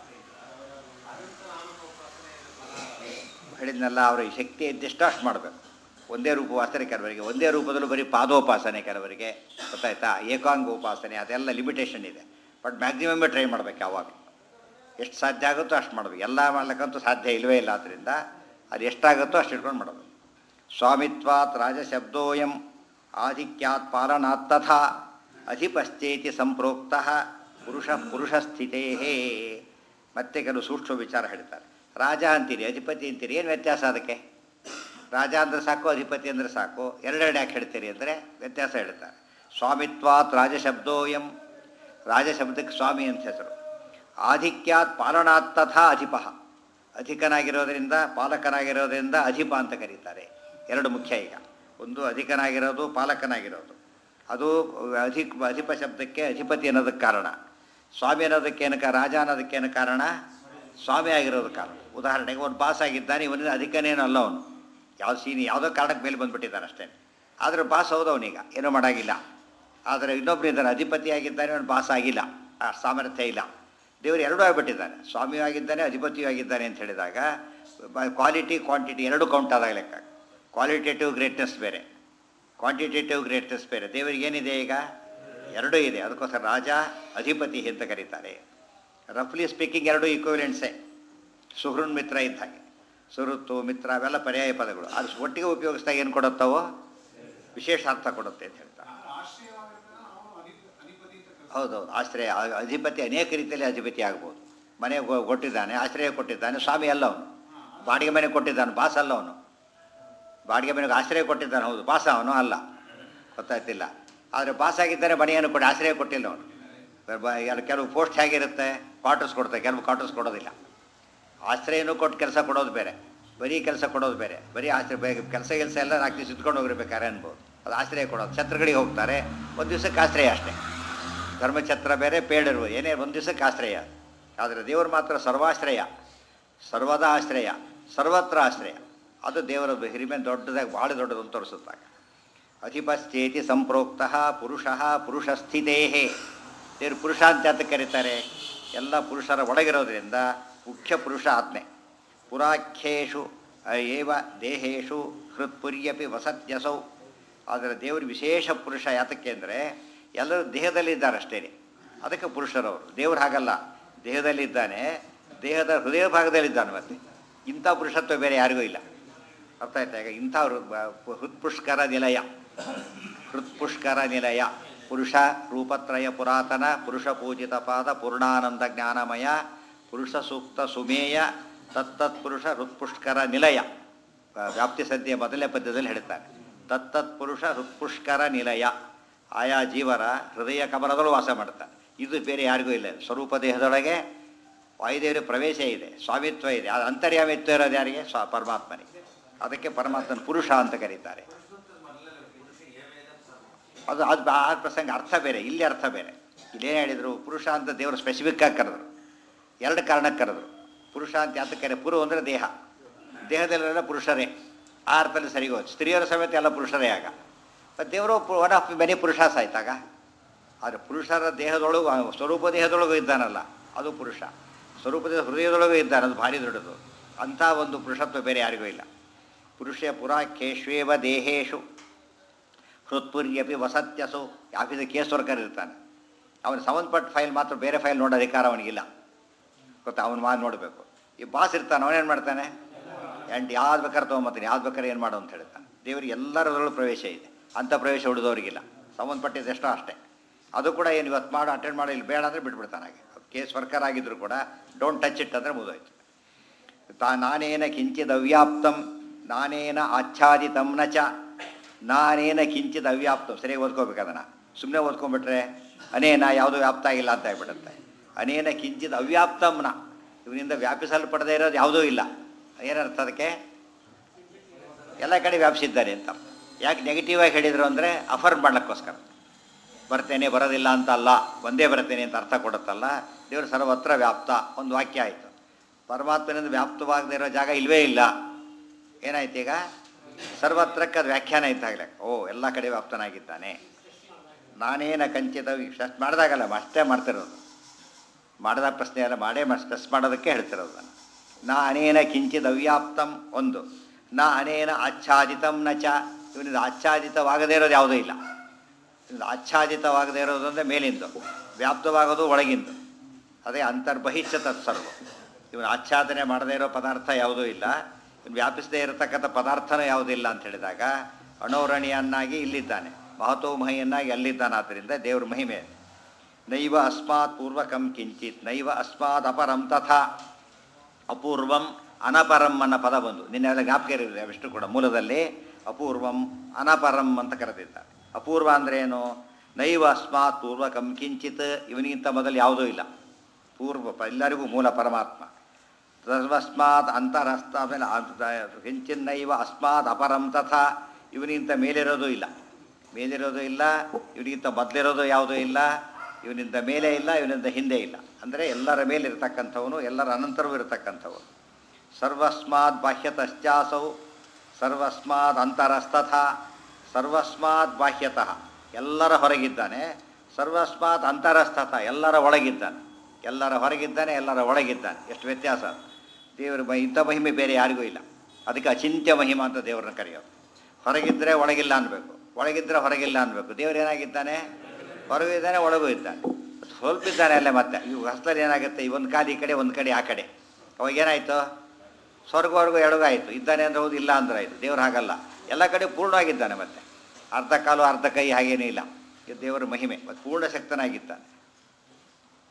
ಹೇಳಿದ್ನಲ್ಲ ಅವರ ಶಕ್ತಿ ಇದ್ದಷ್ಟು ಅಷ್ಟು ಮಾಡಬೇಕು ಒಂದೇ ರೂಪ ಉಪಾಸನೆ ಕೆಲವರಿಗೆ ಒಂದೇ ರೂಪದಲ್ಲೂ ಬರೀ ಪಾದೋಪಾಸನೆ ಕೆಲವರಿಗೆ ಗೊತ್ತಾಯ್ತಾ ಏಕಾಂಗ ಉಪಾಸನೆ ಅದೆಲ್ಲ ಲಿಮಿಟೇಷನ್ ಇದೆ ಬಟ್ ಮ್ಯಾಕ್ಸಿಮಮ್ ಟ್ರೈ ಮಾಡ್ಬೇಕು ಯಾವಾಗ ಎಷ್ಟು ಸಾಧ್ಯ ಆಗುತ್ತೋ ಅಷ್ಟು ಮಾಡಬೇಕು ಎಲ್ಲ ಮಾಡ್ಲಿಕ್ಕಂತೂ ಸಾಧ್ಯ ಇಲ್ಲವೇ ಇಲ್ಲ ಆದ್ದರಿಂದ ಅದು ಎಷ್ಟಾಗುತ್ತೋ ಅಷ್ಟು ಇಟ್ಕೊಂಡು ಮಾಡಬೇಕು ಸ್ವಾಮಿತ್ವಾತ್ ರಾಜಶಬ್ದೋಯಂ ಆಧಿಕ್ಯಾತ್ ಪಾಲನಾತ್ ತಥಾ ಅಧಿಪಶ್ಚೇತಿ ಸಂಪ್ರೋಕ್ತ ಪುರುಷ ಪುರುಷಸ್ಥಿತೇ ಮತ್ತೆ ಕೆಲವು ಸೂಕ್ಷ್ಮ ವಿಚಾರ ಹೇಳ್ತಾರೆ ರಾಜ ಅಂತೀರಿ ಅಧಿಪತಿ ಅಂತೀರಿ ಏನು ವ್ಯತ್ಯಾಸ ಅದಕ್ಕೆ ರಾಜ ಅಂದರೆ ಸಾಕು ಅಧಿಪತಿ ಅಂದರೆ ಸಾಕು ಎರಡೆರಡು ಯಾಕೆ ಹೇಳ್ತೀರಿ ಅಂದರೆ ವ್ಯತ್ಯಾಸ ಹೇಳ್ತಾರೆ ಸ್ವಾಮಿತ್ವಾತ್ ರಾಜಶಬ್ದೋಯಂ ರಾಜಶಬ್ದಕ್ಕೆ ಸ್ವಾಮಿ ಅಂತ ಹೆಸರು ಆಧಿಕ್ಯಾತ್ ಪಾಲನಾತ್ ತಥಾ ಅಧಿಪ ಅಧಿಕನಾಗಿರೋದ್ರಿಂದ ಪಾಲಕನಾಗಿರೋದ್ರಿಂದ ಅಧಿಪ ಅಂತ ಕರೀತಾರೆ ಎರಡು ಮುಖ್ಯ ಈಗ ಒಂದು ಅಧಿಕನಾಗಿರೋದು ಪಾಲಕನಾಗಿರೋದು ಅದು ಅಧಿಕ ಅಧಿಪ ಶಬ್ದಕ್ಕೆ ಅಧಿಪತಿ ಅನ್ನೋದಕ್ಕೆ ಕಾರಣ ಸ್ವಾಮಿ ಅನ್ನೋದಕ್ಕೆ ಏನಕ್ಕೆ ರಾಜ ಅನ್ನೋದಕ್ಕೇನು ಕಾರಣ ಸ್ವಾಮಿ ಆಗಿರೋದು ಕಾರಣ ಉದಾಹರಣೆಗೆ ಒಂದು ಬಾಸ್ ಆಗಿದ್ದಾನೆ ಇವನಿಂದ ಅಧಿಕನೇನು ಅಲ್ಲ ಅವನು ಯಾವ ಸೀನಿ ಯಾವುದೋ ಕಾರಣಕ್ಕೆ ಮೇಲೆ ಬಂದುಬಿಟ್ಟಿದ್ದಾನೆ ಅಷ್ಟೇ ಆದರೆ ಬಾಸ್ ಹೌದು ಅವನೀಗ ಏನೂ ಮಾಡಾಗಿಲ್ಲ ಆದರೆ ಇನ್ನೊಬ್ರು ಇದ್ದಾನೆ ಅಧಿಪತಿ ಆಗಿದ್ದಾನೆ ಅವನು ಬಾಸ್ ಆಗಿಲ್ಲ ಆ ಸಾಮರ್ಥ್ಯ ಇಲ್ಲ ದೇವರು ಎರಡೂ ಆಗಿಬಿಟ್ಟಿದ್ದಾನೆ ಸ್ವಾಮಿಯೂ ಆಗಿದ್ದಾನೆ ಅಧಿಪತಿಯೂ ಆಗಿದ್ದಾನೆ ಅಂತ ಹೇಳಿದಾಗ ಕ್ವಾಲಿಟಿ ಕ್ವಾಂಟಿಟಿ ಎರಡೂ ಕೌಂಟ್ ಆದಾಗ ಲೆಕ್ಕ ಕ್ವಾಲಿಟೇಟಿವ್ ಗ್ರೇಟ್ನೆಸ್ ಬೇರೆ ಕ್ವಾಂಟಿಟೇಟಿವ್ ಗ್ರೇಟ್ನೆಸ್ ಬೇರೆ ದೇವರಿಗೆ ಏನಿದೆ ಈಗ ಎರಡೂ ಇದೆ ಅದಕ್ಕೋಸ್ಕರ ರಾಜ ಅಧಿಪತಿ ಅಂತ ಕರೀತಾರೆ ರಫ್ಲಿ ಸ್ಪೀಕಿಂಗ್ ಎರಡೂ ಈಕ್ವಲೆಂಟ್ಸೇ ಸುಹೃನ್ ಮಿತ್ರ ಇದ್ದ ಹಾಗೆ ಸುಹೃತ್ತು ಮಿತ್ರ ಅವೆಲ್ಲ ಪರ್ಯಾಯ ಪದಗಳು ಅದು ಒಟ್ಟಿಗೆ ಉಪಯೋಗಿಸಿದಾಗ ಏನು ಕೊಡುತ್ತವೋ ವಿಶೇಷ ಅರ್ಥ ಕೊಡುತ್ತೆ ಅಂತ ಹೇಳ್ತಾರೆ ಆಶ್ರಯವಾಗಿರ್ತಾನೆ ಅವನು ಅಧಿಪ ಅಧಿಪತಿ ಹೌದೌದು ಆಶ್ರಯ ಆ- ಅಧಿಪತಿ ಅನೇಕ ರೀತಿಯಲ್ಲಿ ಅಧಿಪತಿ ಆಗ್ಬೋದು ಮನೆ ಗೊ- ಕೊಟ್ಟಿದ್ದಾನೆ ಆಶ್ರಯ ಕೊಟ್ಟಿದ್ದಾನೆ ಸ್ವಾಮಿ ಅಲ್ಲ ಅವನು ಬಾಡಿಗೆ ಮನೆ ಕೊಟ್ಟಿದ್ದಾನೆ ಬಾಸ್ ಅಲ್ಲ ಅವನು ಬಾಡಿಗೆ ಮನೆಗೆ ಆಶ್ರಯ ಕೊಟ್ಟಿದ್ದಾನೆ ಹೌದು ಬಾಸ ಅವನು ಅಲ್ಲ ಗೊತ್ತಾಯ್ತಿಲ್ಲ ಆದರೆ ಬಾಸ್ ಆಗಿದ್ದರೆ ಮನೆಯನ್ನು ಕೊಡಿ ಆಶ್ರಯ ಕೊಟ್ಟಿಲ್ಲ ಅವನು ಬ- ಎಲ್ಲ ಕೆಲವು ಪೋಸ್ಟ್ ಹೇಗಿರುತ್ತೆ ಕ್ವಾರ್ಟರ್ಸ್ ಕೊಡ್ತಾರೆ ಕೆಲವು ಕ್ವಾರ್ಟರ್ಸ್ ಕೊಡೋದಿಲ್ಲ ಆಶ್ರಯನೂ ಕೊಟ್ಟು ಕೆಲಸ ಕೊಡೋದು ಬೇರೆ ಬರೀ ಕೆಲಸ ಕೊಡೋದು ಬೇರೆ ಬರೀ ಆಶ್ರಯ ಬೇ ಕೆಲಸ ಕೆಲಸ ಎಲ್ಲ ನಾಲ್ಕು ದಿವಸ ಇದ್ಕೊಂಡು ಹೋಗಿರ್ಬೇಕಾರೆ ಅನ್ಬೋದು ಅದು ಆಶ್ರಯ ಕೊಡೋದು ಛತ್ರಗಳಿಗೆ ಹೋಗ್ತಾರೆ ಒಂದು ದಿವಸಕ್ಕೆ ಆಶ್ರಯ ಅಷ್ಟೇ ಧರ್ಮಛತ್ರ ಬೇರೆ ಪೇಡರು ಏನೇ ಒಂದು ದಿವಸಕ್ಕೆ ಆಶ್ರಯ ಆದರೆ ದೇವರು ಮಾತ್ರ ಸರ್ವಾಶ್ರಯ ಸರ್ವದಾ ಆಶ್ರಯ ಸರ್ವತ್ರ ಆಶ್ರಯ ಅದು ದೇವರ ಹಿರಿಮೆ ದೊಡ್ಡದಾಗಿ ಭಾಳ ದೊಡ್ಡದು ಅಂತ ತೋರಿಸುತ್ತಾಗ ಅಧಿಪಶ್ಚೇತಿ ಸಂಪ್ರೋಕ್ತ ಪುರುಷ ಪುರುಷಸ್ಥಿತೇ ದೇವರು ಪುರುಷ ಅಂತ ಯಾತಕ್ಕೆ ಕರೀತಾರೆ ಎಲ್ಲ ಪುರುಷರ ಒಳಗಿರೋದ್ರಿಂದ ಮುಖ್ಯ ಪುರುಷ ಆತ್ಮೆ ಪುರಾಖ್ಯೇಷು ಏವ ದೇಹೇಶು ಹೃತ್ಪುರ್ಯಪಿ ವಸತ್ಯಸೌ ಆದರೆ ದೇವರು ವಿಶೇಷ ಪುರುಷ ಯಾತಕ್ಕೆ ಅಂದರೆ ಎಲ್ಲರೂ ದೇಹದಲ್ಲಿದ್ದಾರೆ ಅಷ್ಟೇ ಅದಕ್ಕೆ ಪುರುಷರವರು ದೇವರು ಹಾಗಲ್ಲ ದೇಹದಲ್ಲಿದ್ದಾನೆ ದೇಹದ ಹೃದಯ ಭಾಗದಲ್ಲಿದ್ದಾನೆ ಮತ್ತೆ ಇಂಥ ಪುರುಷತ್ವ ಬೇರೆ ಯಾರಿಗೂ ಇಲ್ಲ ಅರ್ಥ ಆಯ್ತಾ ಈಗ ಇಂಥ ಹೃ- ಹೃತ್ಪುಷ್ಕರ ನಿಲಯ ಹೃತ್ಪುಷ್ಕರ ನಿಲಯ ಪುರುಷ ರೂಪತ್ರಯ ಪುರಾತನ ಪುರುಷ ಪೂಜಿತ ಪಾದ ಪೂರ್ಣಾನಂದ ಜ್ಞಾನಮಯ ಪುರುಷ ಸೂಕ್ತ ಸುಮೇಯ ತತ್ತತ್ ಪುರುಷ ಹೃತ್ಪುಷ್ಕರ ನಿಲಯ ಆ, ವ್ಯಾಪ್ತಿ ಸಂಧಿಯ ಮೊದಲನೇ ಪದ್ಯದಲ್ಲಿ ಹೇಳ್ತಾರೆ ತತ್ತತ್ ಪುರುಷ ಹೃತ್ಪುಷ್ಕರ ನಿಲಯ ಆಯಾ ಜೀವರ ಹೃದಯ ಕಮಲದಲ್ಲೂ ವಾಸ ಮಾಡ್ತಾನೆ ಇದು ಬೇರೆ ಯಾರಿಗೂ ಇಲ್ಲ ಸ್ವರೂಪ ದೇಹದೊಳಗೆ ವಾಯುದೇವರ ಪ್ರವೇಶ ಇದೆ ಸ್ವಾಮಿತ್ವ ಇದೆ ಅದು ಅಂತರ್ಯಾಮಿತ್ವ ಇರೋದು ಯಾರಿಗೆ ಸ್ವ ಪರಮಾತ್ಮನಿಗೆ ಅದಕ್ಕೆ ಪರಮಾತ್ಮನ ಪುರುಷ ಅಂತ ಕರೀತಾರೆ ಅದು ಅದು ಆ ಪ್ರಸಂಗ ಅರ್ಥ ಬೇರೆ ಇಲ್ಲಿ ಅರ್ಥ ಬೇರೆ ಇಲ್ಲೇನು ಹೇಳಿದರು ಪುರುಷ ಅಂತ ದೇವರು ಸ್ಪೆಸಿಫಿಕ್ ಆಗಿ ಕರೆದ್ರು ಎರಡು ಕಾರಣಕ್ಕೆ ಕರೆದ್ರು ಪುರುಷ ಅಂತ ಯಾತಕ್ಕೆ ಕರೆ ಪುರು ಅಂದರೆ ದೇಹ ದೇಹದಲ್ಲೆಲ್ಲ ಪುರುಷರೇ ಆ ಅರ್ಥದಲ್ಲಿ ಸರಿಗೋ ಸ್ತ್ರೀಯರ ಸಮೇತ ಎಲ್ಲ ಪುರುಷರೇ ಆಗ ಮತ್ತು ದೇವರು ಒನ್ ಆಫ್ ಮೆನಿ ಪುರುಷಾಸ್ ಆಯ್ತಾಗ ಆದರೆ ಪುರುಷರ ದೇಹದೊಳಗೂ ಆ ಸ್ವರೂಪ ದೇಹದೊಳಗೂ ಇದ್ದಾನಲ್ಲ ಅದು ಪುರುಷ ಸ್ವರೂಪದ ಹೃದಯದೊಳಗೂ ಇದ್ದಾನೆ ಅದು ಭಾರಿ ದೊಡ್ಡದು ಅಂಥ ಒಂದು ಪುರುಷತ್ವ ಬೇರೆ ಯಾರಿಗೂ ಇಲ್ಲ ಪುರುಷ ಪುರಾಖ್ಯೇಶ್ವೇವ ದೇಹೇಶು ಹೃತ್ಪುರ್ಯಪಿ ವಸತ್ಯಸು ಆಫೀಸ್ ಕೇಸ್ ವರ್ಕರ್ ಇರ್ತಾನೆ ಅವನು ಸಂಬಂಧಪಟ್ಟ ಫೈಲ್ ಮಾತ್ರ ಬೇರೆ ಫೈಲ್ ನೋಡೋ ಅಧಿಕಾರ ಅವನಿಗಿಲ್ಲ ಗೊತ್ತಾ ಅವನು ಮಾತು ನೋಡಬೇಕು ಈ ಬಾಸ್ ಇರ್ತಾನೆ ಅವನೇನು ಮಾಡ್ತಾನೆ ಎಂಟು ಯಾವ್ದು ಬೇಕಾದ್ರೆ ತೊಗೊಂಬತ್ತೀನಿ ಯಾವ್ದು ಬೇಕಾದ್ರೆ ಏನು ಮಾಡು ಅಂತ ಹೇಳ್ತಾನೆ ದೇವರಿಗೆ ಎಲ್ಲರದ್ರಲ್ಲೂ ಪ್ರವೇಶ ಇದೆ ಅಂಥ ಪ್ರವೇಶ ಉಳಿದವರಿಗಿಲ್ಲ ಸಂಬಂಧಪಟ್ಟಿದ್ದು ಎಷ್ಟೋ ಅಷ್ಟೇ ಅದು ಕೂಡ ಏನು ಇವತ್ತು ಮಾಡು ಅಟೆಂಡ್ ಮಾಡಿ ಇಲ್ಲಿ ಬೇಡ ಅಂದರೆ ಬಿಟ್ಬಿಡ್ತಾನೆ ಹಾಗೆ ಕೇಸ್ ವರ್ಕರ್ ಆಗಿದ್ರು ಕೂಡ ಡೋಂಟ್ ಟಚ್ ಇಟ್ ಅಂದರೆ ಮುಗಿದೋಯ್ತು ತಾ ನಾನೇನ ಕಿಂಚಿದ್ ಅವ್ಯಾಪ್ತಂ ನಾನೇನ ಆಚ್ಛಾದಿತಂ ನ ಚ ನಾನೇನ ಕಿಂಚಿದ್ ಅವ್ಯಾಪ್ತಂ ಸರಿಯಾಗಿ ಓದ್ಕೋಬೇಕು ಅದನ್ನು ಸುಮ್ಮನೆ ಓದ್ಕೊಂಡ್ಬಿಟ್ರೆ ಅನೇನ ಯಾವುದೂ ವ್ಯಾಪ್ತ ಆಗಿಲ್ಲ ಅಂತ ಆಗ್ಬಿಡುತ್ತೆ ಅನೇನ ಕಿಂಚಿದ್ ಅವ್ಯಾಪ್ತಂನ ಇವನಿಂದ ವ್ಯಾಪಿಸಲ್ಪಡದೇ ಇರೋದು ಯಾವುದೂ ಇಲ್ಲ ಏನರ್ಥ ಅದಕ್ಕೆ ಎಲ್ಲ ಕಡೆ ವ್ಯಾಪಿಸಿದ್ದಾರೆ ಅಂತ ಯಾಕೆ ನೆಗೆಟಿವ್ ಆಗಿ ಹೇಳಿದರು ಅಂದರೆ ಅಫರ್ಮ್ ಮಾಡ್ಲಿಕ್ಕೋಸ್ಕರ ಬರ್ತೇನೆ ಬರೋದಿಲ್ಲ ಅಂತ ಅಲ್ಲ ಒಂದೇ ಬರ್ತೇನೆ ಅಂತ ಅರ್ಥ ಕೊಡುತ್ತಲ್ಲ ದೇವರು ಸರ್ವತ್ರ ವ್ಯಾಪ್ತ ಒಂದು ವಾಕ್ಯ ಆಯಿತು ಪರಮಾತ್ಮನಿಂದ ವ್ಯಾಪ್ತವಾಗದೇ ಇರೋ ಜಾಗ ಇಲ್ವೇ ಇಲ್ಲ ಏನಾಯ್ತು ಈಗ ಸರ್ವತ್ರಕ್ಕೆ ಅದು ವ್ಯಾಖ್ಯಾನ ಇದ್ದಾಗಲೇ ಓ ಎಲ್ಲ ಕಡೆ ವ್ಯಾಪ್ತನಾಗಿದ್ದಾನೆ ನಾನೇನ ಕಂಚಿತ ಸ್ಟ್ರೆಸ್ ಮಾಡಿದಾಗಲ್ಲ ಅಷ್ಟೇ ಮಾಡ್ತಿರೋದು ಮಾಡಿದ ಪ್ರಶ್ನೆ ಎಲ್ಲ ಮಾಡೇ ಸ್ಟ್ರೆಸ್ ಮಾಡೋದಕ್ಕೆ ಹೇಳ್ತಿರೋದು ನಾನು ನಾ ಅನೇನ ಕಿಂಚಿತ್ ಅವ್ಯಾಪ್ತಂ ಒಂದು ನಾ ಅನೇನ ಆಚ್ಛಾದಿತಂ ನ ಚ ಇವನಿಂದ ಆಚ್ಛಾದಿತವಾಗದೇ ಇರೋದು ಯಾವುದೂ ಇಲ್ಲ ಇವನಿಂದ ಆಚ್ಛಾದಿತವಾಗದೇ ಇರೋದು ಅಂದರೆ ಮೇಲಿಂದು ವ್ಯಾಪ್ತವಾಗೋದು ಒಳಗಿಂದು ಅದೇ ಅಂತರ್ಬಹಿಷ್ಠ ತತ್ಸರ್ವ ಇವನು ಆಚ್ಛಾದನೆ ಮಾಡದೇ ಇರೋ ಪದಾರ್ಥ ಯಾವುದೂ ಇಲ್ಲ ಇವನು ವ್ಯಾಪಿಸದೇ ಇರತಕ್ಕಂಥ ಪದಾರ್ಥನೂ ಯಾವುದೂ ಇಲ್ಲ ಅಂತ ಹೇಳಿದಾಗ ಅಣೋರಣೀಯನ್ನಾಗಿ ಇಲ್ಲಿದ್ದಾನೆ ಮಹತೋ ಮಹಿಯನ್ನಾಗಿ ಅಲ್ಲಿದ್ದಾನೆ ಆದ್ದರಿಂದ ದೇವ್ರ ಮಹಿಮೆ ನೈವ ಅಸ್ಮಾತ್ ಪೂರ್ವಕಂ ಕಿಂಚಿತ್ ನೈವ ಅಸ್ಮಾತ್ ಅಪರಂ ತಥಾ ಅಪೂರ್ವಂ ಅನಪರಂ ಅನ್ನೋ ಪದ ಬಂದು ನಿನ್ನೆಲ್ಲ ಜ್ಞಾಪಕ ಇರಲಿಲ್ಲ ಅವಿಷ್ಟು ಕೂಡ ಮೂಲದಲ್ಲಿ ಅಪೂರ್ವಂ ಅನಪರಂ ಅಂತ ಕರೆದಿದ್ದಾರೆ ಅಪೂರ್ವ ಅಂದ್ರೆ ಏನು ನೈವ ಅಸ್ಮಾತ್ ಪೂರ್ವಕಂ ಕಿಂಚಿತ್ ಇವನಿಗಿಂತ ಮೊದಲು ಯಾವುದೂ ಇಲ್ಲ ಪೂರ್ವ ಪ- ಎಲ್ಲರಿಗೂ ಮೂಲ ಪರಮಾತ್ಮ ತಸ್ಮಾತ್ ಅಂತರಸ್ಥ ಆಮೇಲೆ ಅಂತ- ಕಿಂಚಿನ್ನೈವ ಅಸ್ಮಾತ್ ಅಪರಂ ತಥಾ ಇವನಿಗಿಂತ ಮೇಲಿರೋದು ಇಲ್ಲ ಮೇಲಿರೋದು ಇಲ್ಲ ಇವನಿಗಿಂತ ಮೊದಲಿರೋದು ಯಾವುದೂ ಇಲ್ಲ ಇವನಿಂದ ಮೇಲೆ ಇಲ್ಲ ಇವನಿಂದ ಹಿಂದೆ ಇಲ್ಲ ಅಂದರೆ ಎಲ್ಲರ ಮೇಲೆ ಇರತಕ್ಕಂಥವನು ಎಲ್ಲರ ಅನಂತರವೂ ಇರತಕ್ಕಂಥವನು ಸರ್ವಸ್ಮಾತ್ ಬಾಹ್ಯತಶ್ಚಾಸೌ ಸರ್ವಸ್ಮಾತ್ ಅಂತರಸ್ತಥ ಸರ್ವಸ್ಮಾತ್ ಬಾಹ್ಯತಃ ಎಲ್ಲರ ಹೊರಗಿದ್ದಾನೆ ಸರ್ವಸ್ಮಾತ್ ಅಂತರಸ್ತಥ ಎಲ್ಲರ ಒಳಗಿದ್ದಾನೆ ಎಲ್ಲರ ಹೊರಗಿದ್ದಾನೆ ಎಲ್ಲರ ಒಳಗಿದ್ದಾನೆ ಎಷ್ಟು ವ್ಯತ್ಯಾಸ ದೇವರ ಮಹಿ ಇಂಥ ಮಹಿಮೆ ಬೇರೆ ಯಾರಿಗೂ ಇಲ್ಲ ಅದಕ್ಕೆ ಅಚಿಂತ್ಯ ಮಹಿಮಾ ಅಂತ ದೇವರನ್ನ ಕರೆಯೋದು ಹೊರಗಿದ್ದರೆ ಒಳಗಿಲ್ಲ ಅನ್ಬೇಕು ಒಳಗಿದ್ದರೆ ಹೊರಗಿಲ್ಲ ಅನ್ಬೇಕು ದೇವರು ಏನಾಗಿದ್ದಾನೆ ಹೊರಗೂ ಇದ್ದಾನೆ ಒಳಗೂ ಇದ್ದಾನೆ ಸ್ವಲ್ಪ ಇದ್ದಾನೆ ಅಲ್ಲೇ ಮತ್ತೆ ಇವು ಹಸ್ತಲ್ಲಿ ಏನಾಗುತ್ತೆ ಈ ಒಂದು ಕಾಲು ಈ ಕಡೆ ಒಂದು ಕಡೆ ಆ ಕಡೆ ಅವಾಗ ಏನಾಯಿತು ಸ್ವರ್ಗವರೆಗೂ ಎಡಗಾಯಿತು ಇದ್ದಾನೆ ಅಂದ್ರೆ ಹೌದು ಇಲ್ಲ ಅಂದ್ರೆ ಆಯಿತು ದೇವ್ರು ಹಾಗಲ್ಲ ಎಲ್ಲ ಕಡೆ ಪೂರ್ಣವಾಗಿದ್ದಾನೆ ಮತ್ತೆ ಅರ್ಧ ಕಾಲು ಅರ್ಧ ಕೈ ಹಾಗೇನೂ ಇಲ್ಲ ಇದು ದೇವರ ಮಹಿಮೆ ಮತ್ತು ಪೂರ್ಣ ಶಕ್ತನಾಗಿದ್ದಾನೆ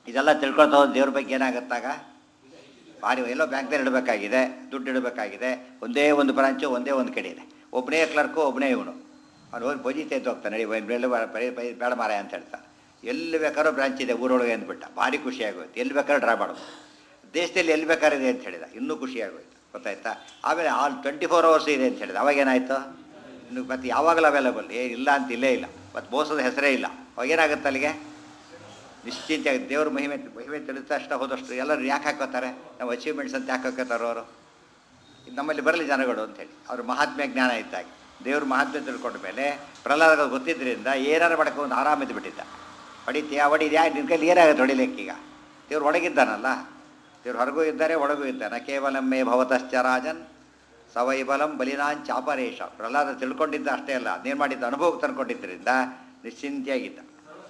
ಇದೆಲ್ಲ ತಿಳ್ಕೊಳ್ತಾ ಹೋದ ದೇವ್ರ ಬಗ್ಗೆ ಏನಾಗುತ್ತಾಗ ಭಾರಿ ಎಲ್ಲೋ ಬ್ಯಾಂಕ್ದಲ್ಲಿ ಇಡಬೇಕಾಗಿದೆ ದುಡ್ಡು ಇಡಬೇಕಾಗಿದೆ ಒಂದೇ ಒಂದು ಬ್ರಾಂಚು ಒಂದೇ ಒಂದು ಕಡೆ ಇದೆ ಒಬ್ಬನೇ ಕ್ಲರ್ಕು ಒಬ್ಬನೇ ಇವನು ಅವ್ನು ಹೋಗಿ ಬಜಿತೆ ಎದ್ದು ಹೋಗ್ತಾನೆ ನಡಿ ಬೈ- ಬೇಡ ಬಾ- ಬೈ- ಬೈ- ಬೇಡ ಮಾರ ಅಂತ ಹೇಳ್ತಾನೆ ಎಲ್ಲಿ ಬೇಕಾದ್ರೂ ಬ್ರಾಂಚ್ ಇದೆ ಊರೊಳಗೆ ಅಂದ್ಬಿಟ್ಟ ಭಾರಿ ಖುಷಿ ಆಗೋಯ್ತು ಎಲ್ಲಿ ಬೇಕಾದ್ರೂ ಡ್ರಾ ಮಾಡೋದು ದೇಶದಲ್ಲಿ ಎಲ್ಲಿ ಬೇಕಾದ್ರೆ ಇದೆ ಅಂತ ಹೇಳಿದ ಇನ್ನೂ ಖುಷಿ ಆಗೋಯ್ತು ಗೊತ್ತಾಯ್ತಾ ಆಮೇಲೆ ಆಲ್ ಟ್ವೆಂಟಿ ಫೋರ್ ಅವರ್ಸ್ ಇದೆ ಅಂತ ಹೇಳಿದ ಅವಾಗ ಏನಾಯಿತು ಇನ್ನು ಮತ್ತೆ ಯಾವಾಗಲೂ ಅವೈಲಬಲ್ ಏ ಇಲ್ಲ ಅಂತ ಇಲ್ಲೇ ಇಲ್ಲ ಮತ್ತು ಬೋಸದ ಹೆಸರೇ ಇಲ್ಲ ಅವಾಗ ಏನಾಗುತ್ತೆ ಅಲ್ಲಿಗೆ ನಿಶ್ಚಿಂತೆ ದೇವ್ರ ಮಹಿಮೆ ಮಹಿಮೆ ತಿಳಿದ ಅಷ್ಟ ಹೋದಷ್ಟು ಎಲ್ಲರೂ ಯಾಕೆ ಹಾಕೋತಾರೆ ನಾವು ಅಚೀವ್ಮೆಂಟ್ಸ್ ಅಂತ ಯಾಕೆ ಹಾಕೋತಾರೋ ಅವರು ಇದು ನಮ್ಮಲ್ಲಿ ಬರಲಿ ಜನಗಳು ಅಂತೇಳಿ ಅವ್ರ ಮಹಾತ್ಮೆ ಜ್ಞಾನ ಇದ್ದಾಗ ದೇವ್ರ ಮಹಾತ್ಮೆ ತಿಳ್ಕೊಂಡ ಮೇಲೆ ಪ್ರಹ್ಲಾದ ಗೊತ್ತಿದ್ದರಿಂದ ಏನಾರು ಮಾಡಕ್ಕೆ ಒಂದು ಆರಾಮಿದ್ದು ಬಿಟ್ಟಿದ್ದ ಹೊಡಿತೀಯ ಹೊಡಿದ್ಯಾ ನಿನ್ನ ಕೈಲಿ ಏನಾಗುತ್ತೆ ಹೊಡಿಲಿಕ್ಕೆ ಈಗ ದೇವ್ರು ಒಳಗಿದ್ದಾನಲ್ಲ ದೇವ್ರು ಹೊರಗೂ ಇದ್ದಾರೆ ಒಳಗೂ ಇದ್ದಾನೆ ಕೇವಲಮ್ಮೆ ಭವತಶ್ಚ ರಾಜನ್ ಸವೈಬಲಂ ಬಲಿನಾನ್ ಚಾಪರೇಶ ಪ್ರಹ್ಲಾದ ತಿಳ್ಕೊಂಡಿದ್ದ ಅಷ್ಟೇ ಅಲ್ಲ ಅದೇನು ಮಾಡಿದ್ದ ಅನುಭವಕ್ಕೆ ತಂದ್ಕೊಂಡಿದ್ದರಿಂದ ನಿಶ್ಚಿಂತೆಯಾಗಿದ್ದ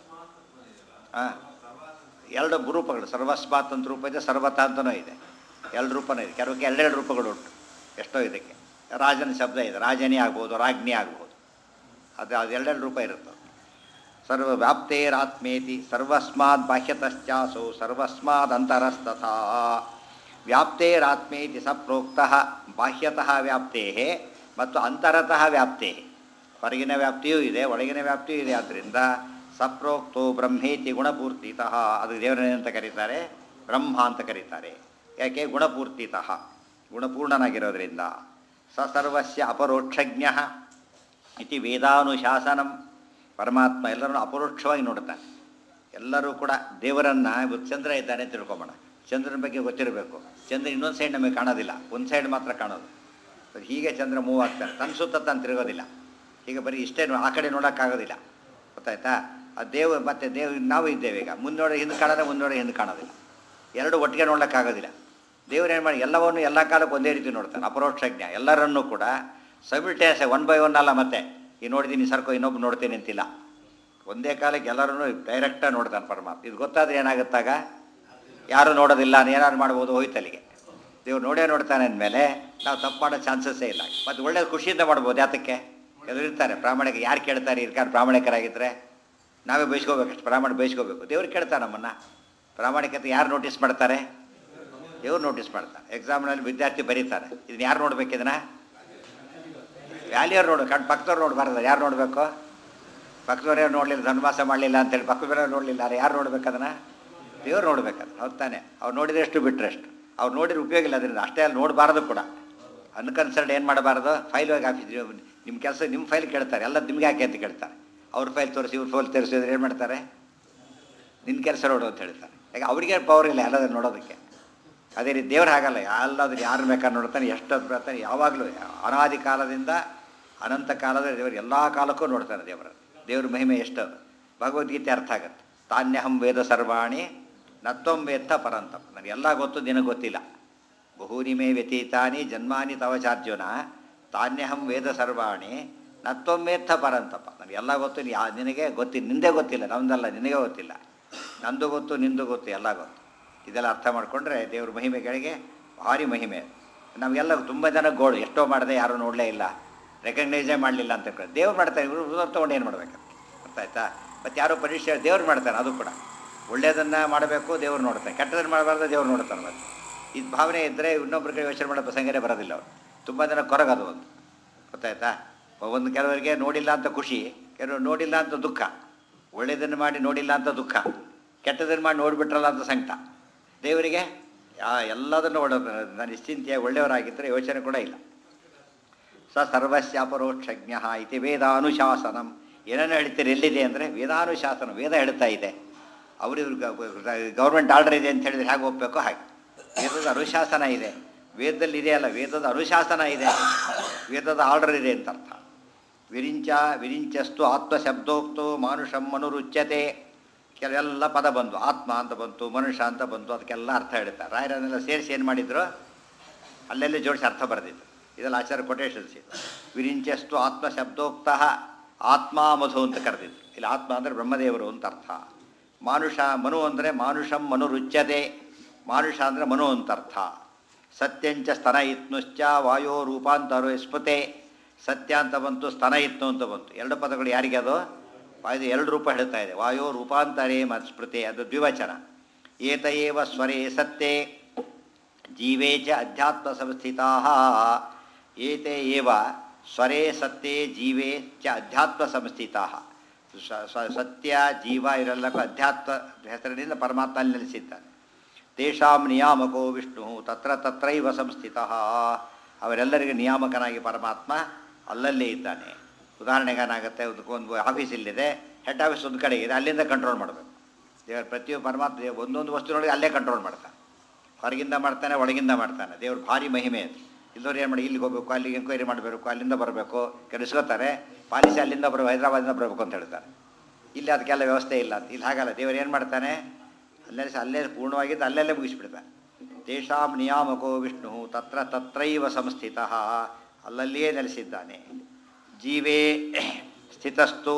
ಹಾಂ ಎರಡು ರೂಪಗಳು ಸರ್ವಸ್ಮಾತ್ ಅಂತ ರೂಪ ಇದೆ ಸರ್ವತ ಅಂತನೂ ಇದೆ ಎರಡು ರೂಪನೂ ಇದೆ ಕೆಲವಕ್ಕೆ ಎರಡೆರಡು ರೂಪಗಳು ಉಂಟು ಎಷ್ಟೋ ಇದಕ್ಕೆ ರಾಜನ ಶಬ್ದ ಇದೆ ರಾಜನೇ ಆಗ್ಬೋದು ರಾಜ್ಞಿ ಆಗ್ಬೋದು ಅದು ಅದು ಎರಡೆರಡು ರೂಪ ಇರುತ್ತೆ ಸರ್ವ ವ್ಯಾಪ್ತೇರಾತ್ಮೇತಿ ಸರ್ವಸ್ಮಾದ್ ಬಾಹ್ಯತಶ್ಚಾಸೌ ಸರ್ವಸ್ಮಾದ್ ಅಂತರಸ್ತಥಾ ವ್ಯಾಪ್ತೇರಾತ್ಮೇತಿ ಸ ಪ್ರೋಕ್ತಃ ಬಾಹ್ಯತಃ ವ್ಯಾಪ್ತೇ ಮತ್ತು ಅಂತರತಃ ವ್ಯಾಪ್ತೇ ಹೊರಗಿನ ವ್ಯಾಪ್ತಿಯೂ ಇದೆ ಒಳಗಿನ ವ್ಯಾಪ್ತಿಯೂ ಇದೆ ಆದ್ದರಿಂದ ಸಪ್ರೋಕ್ತೋ ಬ್ರಹ್ಮೇತಿ ಗುಣಪೂರ್ತಿತಃ ಅದು ದೇವರನ್ನೇನಂತ ಕರೀತಾರೆ ಬ್ರಹ್ಮ ಅಂತ ಕರೀತಾರೆ ಯಾಕೆ ಗುಣಪೂರ್ತಿತಃ ಗುಣಪೂರ್ಣನಾಗಿರೋದ್ರಿಂದ ಸ ಸರ್ವಸ್ಯ ಅಪರೋಕ್ಷಜ್ಞ ಇತಿ ವೇದಾನುಶಾಸನಂ ಪರಮಾತ್ಮ ಎಲ್ಲರನ್ನು ಅಪರೋಕ್ಷವಾಗಿ ನೋಡ್ತಾನೆ ಎಲ್ಲರೂ ಕೂಡ ದೇವರನ್ನು ಇವತ್ತು ಚಂದ್ರ ಇದ್ದಾನೆ ಅಂತ ತಿಳ್ಕೊಂಬೋಣ ಚಂದ್ರನ ಬಗ್ಗೆ ಗೊತ್ತಿರಬೇಕು ಚಂದ್ರ ಇನ್ನೊಂದು ಸೈಡ್ ನಮಗೆ ಕಾಣೋದಿಲ್ಲ ಒಂದು ಸೈಡ್ ಮಾತ್ರ ಕಾಣೋದು ಅದು ಹೀಗೆ ಚಂದ್ರ ಮೂವ್ ಆಗ್ತಾನೆ ತನ್ನ ಸುತ್ತ ತಾನು ತಿರುಗೋದಿಲ್ಲ ಈಗ ಬರೀ ಇಷ್ಟೇ ನೋ- ಆ ಕಡೆ ನೋಡೋಕ್ಕಾಗೋದಿಲ್ಲ ಗೊತ್ತಾಯ್ತಾ ಆ ದೇವ ಮತ್ತು ದೇವ್ ನಾವು ಇದ್ದೇವೆ ಈಗ ಮುಂದೆ ನೋಡಿ ಹಿಂದೆ ಕಾಣೋದ್ರೆ ಮುಂದೆ ನೋಡಿ ಹಿಂದೆ ಕಾಣೋದಿಲ್ಲ ಎರಡು ಒಟ್ಟಿಗೆ ನೋಡೋಕ್ಕಾಗೋದಿಲ್ಲ ದೇವ್ರು ಏನು ಮಾಡಿ ಎಲ್ಲವನ್ನು ಎಲ್ಲ ಕಾಲಕ್ಕೆ ಒಂದೇ ರೀತಿ ನೋಡ್ತಾನೆ ಅಪರೋಕ್ಷಜ್ಞ ಎಲ್ಲರನ್ನೂ ಕೂಡ ಸಮಿಟೇಸ್ ಒನ್ ಬೈ ಒನ್ ಅಲ್ಲ ಮತ್ತೆ ಈ ನೋಡಿದ್ದೀನಿ ಸರ್ಕೋ ಇನ್ನೊಬ್ಬ ನೋಡ್ತೀನಿ ಅಂತಿಲ್ಲ ಒಂದೇ ಕಾಲಕ್ಕೆ ಎಲ್ಲರನ್ನೂ ಡೈರೆಕ್ಟಾಗಿ ನೋಡ್ತಾನೆ ಪರಮಾತ್ಮ ಇದು ಗೊತ್ತಾದ್ರೆ ಏನಾಗುತ್ತಾಗ ಯಾರು ನೋಡೋದಿಲ್ಲ ಏನಾದ್ರು ಮಾಡ್ಬೋದು ಹೋಯ್ತು ಅಲ್ಲಿಗೆ ದೇವ್ರು ನೋಡೇ ನೋಡ್ತಾನೆ ಅಂದಮೇಲೆ ನಾವು ತಪ್ಪು ಮಾಡೋ ಚಾನ್ಸಸ್ಸೇ ಇಲ್ಲ ಮತ್ತು ಒಳ್ಳೆ ಖುಷಿಯಿಂದ ಮಾಡ್ಬೋದು ಯಾತಕ್ಕೆ ಎದುರಿರ್ತಾರೆ ಪ್ರಾಮಾಣಿಕ ಯಾರು ಕೇಳ್ತಾರೆ ಇರ್ಕಾರು ಪ್ರಾಮಾಣಿಕರಾಗಿದ್ದರೆ ನಾವೇ ಬಯಸ್ಕೋಬೇಕಷ್ಟು ಪ್ರಾಮಾಣಿಕ ಬಯಸ್ಕೋಬೇಕು ದೇವ್ರು ಕೇಳ್ತಾರೆ ನಮ್ಮನ್ನು ಪ್ರಾಮಾಣಿಕತೆ ಯಾರು ನೋಟಿಸ್ ಮಾಡ್ತಾರೆ ದೇವ್ರು ನೋಟಿಸ್ ಮಾಡ್ತಾರೆ ಎಕ್ಸಾಮ್ನಲ್ಲಿ ವಿದ್ಯಾರ್ಥಿ ಬರೀತಾರೆ ಇದನ್ನ ಯಾರು ನೋಡ್ಬೇಕು ಇದನ್ನ ವ್ಯಾಲಿಯವ್ರು ನೋಡು ಕಣ್ ಪಕ್ಕದವ್ರು ನೋಡಬಾರ್ದು ಯಾರು ನೋಡಬೇಕು ಪಕ್ಕದವ್ರು ಯಾರು ನೋಡಲಿಲ್ಲ ಧನುವಾಸ ಮಾಡಲಿಲ್ಲ ಅಂತೇಳಿ ಪಕ್ಕದವ್ರು ನೋಡಲಿಲ್ಲ ಯಾರು ನೋಡ್ಬೇಕು ಅದನ್ನು ದೇವ್ರು ನೋಡ್ಬೇಕದು ಹೌದು ತಾನೆ ಅವ್ರು ನೋಡಿದ್ರೆ ಎಷ್ಟು ಬಿಟ್ಟರೆ ಎಷ್ಟು ಅವ್ರು ನೋಡಿದ್ರೆ ಉಪಯೋಗ ಇಲ್ಲ ಅದರಿಂದ ಅಷ್ಟೇ ಅಲ್ಲಿ ನೋಡಬಾರ್ದು ಕೂಡ ಅನ್ಕನ್ಸರ್ಡ್ ಏನು ಮಾಡಬಾರ್ದು ಫೈಲ್ ಹೋಗಿ ಆಫೀಸ್ ನಿಮ್ಮ ಕೆಲಸ ನಿಮ್ಮ ಫೈಲ್ ಕೇಳ್ತಾರೆ ಎಲ್ಲ ನಿಮ್ಗೆ ಯಾಕೆ ಅಂತ ಕೇಳ್ತಾರೆ ಅವ್ರ ಫೈಲ್ ತೋರಿಸಿ ಇವ್ರ ಫೈಲ್ ತೋರಿಸಿದ್ರೆ ಏನು ಮಾಡ್ತಾರೆ ನಿನ್ನ ಕೆಲಸ ನೋಡು ಅಂತ ಹೇಳ್ತಾರೆ ಯಾಕೆ ಅವ್ರಿಗೆ ಪವರ್ ಇಲ್ಲ ಎಲ್ಲದನ್ನು ನೋಡೋದಕ್ಕೆ ಅದೇ ರೀತಿ ದೇವ್ರು ಹಾಗಲ್ಲ ಎಲ್ಲಾದ್ರೂ ಯಾರು ಬೇಕಾದ್ರೆ ನೋಡ್ತಾನೆ ಎಷ್ಟೊತ್ತು ಬರ್ತಾನೆ ಯಾವಾಗಲೂ ಅನಾದಿ ಕಾಲದಿಂದ ಅನಂತ ಕಾಲದ ದೇವರು ಎಲ್ಲ ಕಾಲಕ್ಕೂ ನೋಡ್ತಾನೆ ದೇವರ ದೇವ್ರ ಮಹಿಮೆ ಎಷ್ಟು ಅದು ಭಗವದ್ಗೀತೆ ಅರ್ಥ ಆಗುತ್ತೆ ತಾನ್ಯಹಂ ವೇದ ಸರ್ವಾಣಿ ನತ್ವಂ ವೇತ್ತ ಪರಂತಂ ನನಗೆ ಎಲ್ಲ ಗೊತ್ತು ನಿನಗೆ ಗೊತ್ತಿಲ್ಲ ಬಹೂನಿ ಮೇ ವ್ಯತೀತಾನಿ ಜನ್ಮಾನಿ ತವ ಚಾರ್ಜುನ ತಾನ್ಯಹಂ ವೇದ ಸರ್ವಾಣಿ ನತ್ವಂ ವೇತ್ತ ಪರಂತಪ್ಪ ನನಗೆಲ್ಲ ಗೊತ್ತು ನೀ ಯಾ- ನಿನಗೆ ಗೊತ್ತಿಲ್ಲ ನಿಂದೇ ಗೊತ್ತಿಲ್ಲ ನಮ್ದಲ್ಲ ನಿನಗೆ ಗೊತ್ತಿಲ್ಲ ನಂದು ಗೊತ್ತು ನಿಂದು ಗೊತ್ತು ಎಲ್ಲ ಗೊತ್ತು ಇದೆಲ್ಲ ಅರ್ಥ ಮಾಡಿಕೊಂಡ್ರೆ ದೇವ್ರ ಮಹಿಮೆಗಳಿಗೆ ಭಾರಿ ಮಹಿಮೆ ನಮಗೆಲ್ಲ ತುಂಬ ಜನ ಗೋಳು ಎಷ್ಟೋ ಮಾಡಿದೆ ಯಾರೂ ನೋಡಲೇ ಇಲ್ಲ ರೆಕಗ್ನೈಸೇ ಮಾಡಲಿಲ್ಲ ಅಂತ ಹೇಳ್ಕೊಂಡು ದೇವ್ರು ಮಾಡ್ತಾರೆ ಇವರು ತೊಗೊಂಡು ಏನು ಮಾಡ್ಬೇಕು ಅರ್ಥ ಆಯ್ತಾ ಮತ್ತು ಯಾರೋ ಪರೀಕ್ಷೆ ದೇವ್ರು ಮಾಡ್ತಾನೆ ಅದು ಕೂಡ ಒಳ್ಳೆಯದನ್ನು ಮಾಡಬೇಕು ದೇವ್ರು ನೋಡ್ತಾನೆ ಕೆಟ್ಟದನ್ನು ಮಾಡಬಾರ್ದು ದೇವ್ರು ನೋಡ್ತಾನೆ ಮತ್ತೆ ಇದು ಭಾವನೆ ಇದ್ದರೆ ಇನ್ನೊಬ್ಬರ ಕಡೆ ಯೋಚನೆ ಮಾಡೋ ಪ್ರಸಂಗನೇ ಬರೋದಿಲ್ಲ ಅವರು ತುಂಬ ಜನ ಕೊರಗದು ಒಂದು ಗೊತ್ತಾಯ್ತಾ ಒಂದು ಕೆಲವರಿಗೆ ನೋಡಿಲ್ಲ ಅಂತ ಖುಷಿ ಕೆಲವರು ನೋಡಿಲ್ಲ ಅಂತ ದುಃಖ ಒಳ್ಳೆಯದನ್ನು ಮಾಡಿ ನೋಡಿಲ್ಲ ಅಂತ ದುಃಖ ಕೆಟ್ಟದನ್ನು ಮಾಡಿ ನೋಡಿಬಿಟ್ರಲ್ಲ ಅಂತ ಸಂಕಟ ದೇವರಿಗೆ ಆ ಎಲ್ಲದನ್ನು ಒಳ್ಳೆ ನಾನು ನಿಶ್ಚಿಂತೆಯಾಗಿ ಒಳ್ಳೆಯವರಾಗಿದ್ದರೆ ಯೋಚನೆ ಕೂಡ ಇಲ್ಲ ಸ ಸರ್ವಸ್ಯಾಪರೋಕ್ಷಜ್ಞ ಇತಿ ವೇದಾನುಶಾಸನಂ ಏನೇನು ಹೇಳ್ತೀರಿ ಎಲ್ಲಿದೆ ಅಂದರೆ ವೇದಾನುಶಾಸನ ವೇದ ಹೇಳ್ತಾ ಇದೆ ಅವರು ಗೌರ್ಮೆಂಟ್ ಆರ್ಡರ್ ಇದೆ ಅಂತ ಹೇಳಿದ್ರೆ ಹೇಗೆ ಒಪ್ಪಬೇಕೋ ಹಾಗೆ ವೇದದ ಅನುಶಾಸನ ಇದೆ ವೇದದಲ್ಲಿ ಇದೆಯಲ್ಲ ವೇದದ ಅನುಶಾಸನ ಇದೆ ವೇದದ ಆರ್ಡರ್ ಇದೆ ಅಂತ ಅರ್ಥ ವಿರಿಂಚ ವಿರಿಂಚಸ್ತು ಆತ್ಮಶಬ್ದೋಕ್ತೋ ಮಾನುಷಂ ಮನುರುಚ್ಯತೆ ಕೆಲವೆಲ್ಲ ಪದ ಬಂದು ಆತ್ಮ ಅಂತ ಬಂತು ಮನುಷ್ಯ ಅಂತ ಬಂತು ಅದಕ್ಕೆಲ್ಲ ಅರ್ಥ ಹೇಳ್ತಾರೆ ರಾಯರನ್ನೆಲ್ಲ ಸೇರಿಸಿ ಏನು ಮಾಡಿದ್ರು ಅಲ್ಲೆಲ್ಲೇ ಜೋಡಿಸಿ ಅರ್ಥ ಬರೆದಿದ್ದು ಇದೆಲ್ಲ ಆಚಾರ್ಯ ಕೊಟೇಶನ್ಸ್ ಇದು ವಿರಿಂಚಸ್ತು ಆತ್ಮ ಶಬ್ದೋಕ್ತಃ ಆತ್ಮ ಮಧು ಅಂತ ಕರೆದಿದ್ದು ಇಲ್ಲಿ ಆತ್ಮ ಅಂದರೆ ಬ್ರಹ್ಮದೇವರು ಅಂತ ಅರ್ಥ ಮಾನುಷ ಮನು ಅಂದರೆ ಮಾನುಷಂ ಮನುರುಚ್ಯತೆ ಮಾನುಷ ಅಂದರೆ ಮನು ಅಂತ ಅರ್ಥ ಸತ್ಯಂಚ ಸ್ತನ ಇತ್ನುಶ್ಚ ವಾಯೋ ರೂಪಾಂತರೋ ಸ್ಮೃತೆ ಸತ್ಯ ಅಂತ ಬಂತು ಸ್ತನ ಇತ್ನು ಅಂತ ಬಂತು ಎರಡು ಪದಗಳು ಯಾರಿಗೆ ಅದು ವಾಯು ಎರಡು ರೂಪ ಹೇಳ್ತಾ ಇದೆ ವಾಯೋ ರೂಪಾಂತರೇ ಮತ್ತು ಸ್ಮೃತಿ ಅದು ದ್ವಿವಚನ ಏತ ಏವ ಸ್ವರೇ ಸತ್ಯೆ ಜೀವೇ ಚ ಅಧ್ಯಾತ್ಮ ಸಂಸ್ಥಿತಾ ಏತೆ ಏವ ಸ್ವರೇ ಸತ್ಯೆ ಜೀವೇ ಚ ಅಧ್ಯಾತ್ಮ ಸಂಸ್ಥಿತಾ ಸ- ಸ- ಸತ್ಯ ಜೀವ ಇವರೆಲ್ಲಕ್ಕೂ ಅಧ್ಯಾತ್ಮ ಹೆಸರಿನಿಂದ ಪರಮಾತ್ಮ ಅಲ್ಲಿ ನೆಲೆಸಿದ್ದಾನೆ ತೇಷಾಂ ನಿಯಾಮಕೋ ವಿಷ್ಣು ತತ್ರ ತತ್ರೈವ ಸಂಸ್ಥಿತ ಅವರೆಲ್ಲರಿಗೆ ನಿಯಾಮಕನಾಗಿ ಪರಮಾತ್ಮ ಅಲ್ಲಲ್ಲೇ ಇದ್ದಾನೆ ಉದಾಹರಣೆಗೆ ಏನಾಗುತ್ತೆ ಒಂದು ಒಂದು ಆಫೀಸ್ ಇಲ್ಲಿದೆ ಹೆಡ್ ಆಫೀಸ್ ಒಂದು ಕಡೆ ಇದೆ ಅಲ್ಲಿಂದ ಕಂಟ್ರೋಲ್ ಮಾಡಬೇಕು ದೇವರ ಪ್ರತಿಯೊಬ್ಬ ಪರಮಾತ್ಮ ದೇವ- ಒಂದೊಂದು ವಸ್ತುನೊಳಗೆ ಅಲ್ಲೇ ಕಂಟ್ರೋಲ್ ಮಾಡ್ತಾನೆ ಹೊರಗಿಂದ ಮಾಡ್ತಾನೆ ಒಳಗಿಂದ ಮಾಡ್ತಾನೆ ದೇವ್ರ ಭಾರಿ ಮಹಿಮೆ ಅದು ಇಲ್ಲದವ್ರು ಏನು ಮಾಡಿ ಇಲ್ಲಿಗೆ ಹೋಗಬೇಕು ಅಲ್ಲಿಗೆ ಎಂಕ್ವೈರಿ ಮಾಡಬೇಕು ಅಲ್ಲಿಂದ ಬರಬೇಕು ಕೆಡಿಸ್ಕೋತಾರೆ ಪಾಲಿಸಿ ಅಲ್ಲಿಂದ ಬರಬೇಕು ಹೈದರಾಬಾದಿಂದ ಬರಬೇಕು ಅಂತ ಹೇಳ್ತಾರೆ ಇಲ್ಲಿ ಅದಕ್ಕೆಲ್ಲ ವ್ಯವಸ್ಥೆ ಇಲ್ಲ ಅಂತ ಇಲ್ಲಿ ಹಾಗಲ್ಲ ದೇವರು ಏನು ಮಾಡ್ತಾನೆ ಅಲ್ಲೇ ಸ- ಅಲ್ಲೇ ಪೂರ್ಣವಾಗಿದ್ದು ಅಲ್ಲಲ್ಲೇ ಮುಗಿಸ್ಬಿಡ್ತಾನೆ ತೇಷಾಂ ನಿಯಾಮಕೋ ವಿಷ್ಣು ತತ್ರ ತತ್ರೈವ ಸಂಸ್ಥಿತ ಅಲ್ಲಲ್ಲಿಯೇ ನೆಲೆಸಿದ್ದಾನೆ ಜೀವೇ ಸ್ಥಿತಸ್ತು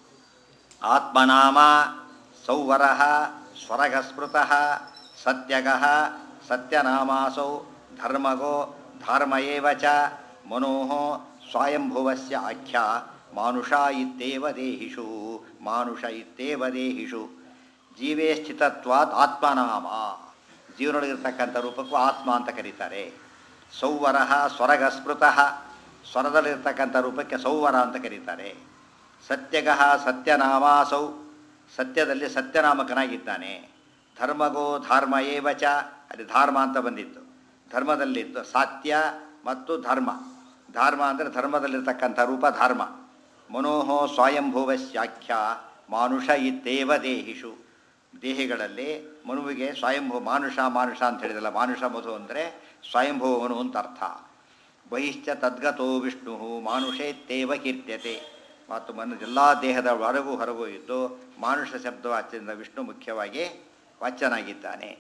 ಆತ್ಮನಾಮ ಸೌವರ ಸ್ವರಗಸ್ಮೃತಃ ಸತ್ಯಗಃ ಸತ್ಯನಾಮಾಸೌ ಧರ್ಮಗೋ ಧರ್ಮ ಏವ ಚ ಮನೋಃ ಸ್ವಯಂಭುವಸ್ಯ ಆಖ್ಯ ಮಾನುಷ ಇತ್ತೇವ ದೇಹಿಷು ಮಾನುಷ ಇತ್ತೇವ ದೇಹಿಷು ಜೀವೇ ಸ್ಥಿತತ್ವಾತ್ ಆತ್ಮನಾಮ ಜೀವನೊಳಗಿರ್ತಕ್ಕಂಥ ರೂಪಕ್ಕೂ ಆತ್ಮ ಅಂತ ಕರೀತಾರೆ ಸೌವರ ಸ್ವರಗಸ್ಮೃತಃ ಸ್ವರದಲ್ಲಿರ್ತಕ್ಕಂಥ ರೂಪಕ್ಕೆ ಸೌವರ ಅಂತ ಕರೀತಾರೆ ಸತ್ಯಗಃ ಸತ್ಯನಾಮಾಸೌ ಸತ್ಯದಲ್ಲಿ ಸತ್ಯನಾಮಕನಾಗಿದ್ದಾನೆ ಧರ್ಮಗೋ ಧರ್ಮ ಏವ ಚ ಅಲ್ಲಿ ಧರ್ಮ ಅಂತ ಬಂದಿತ್ತು ಧರ್ಮದಲ್ಲಿತ್ತು ಸಾತ್ಯ ಮತ್ತು ಧರ್ಮ ಧರ್ಮ ಅಂದರೆ ಧರ್ಮದಲ್ಲಿರ್ತಕ್ಕಂಥ ರೂಪ ಧರ್ಮ ಮನೋಹೋ ಸ್ವಯಂಭುವಸ್ಯಾಖ್ಯ ಮಾನುಷ ಇತ್ತೇವ ದೇಹಿಷು ದೇಹಿಗಳಲ್ಲಿ ಮನುವಿಗೆ ಸ್ವಯಂಭೂ ಮಾನುಷ ಮಾನುಷ ಅಂತ ಹೇಳಿದಲ್ಲ ಮಾನುಷ ಮಧು ಅಂದರೆ ಸ್ವಯಂಭುವನು ಅಂತ ಅರ್ಥ ಬಹಿಶ್ಚ ತದ್ಗತೋ ವಿಷ್ಣು ಮಾನುಷೇತ್ತೇವ ಕೀರ್ತ್ಯತೆ ಮತ್ತು ಮನ ಎಲ್ಲ ದೇಹದ ಹೊರಗೂ ಹೊರಗೂ ಇದ್ದು ಮಾನುಷ ಶಬ್ದವಾಚ್ಯದಿಂದ ವಿಷ್ಣು ಮುಖ್ಯವಾಗಿ ವಾಚ್ಯನಾಗಿದ್ದಾನೆ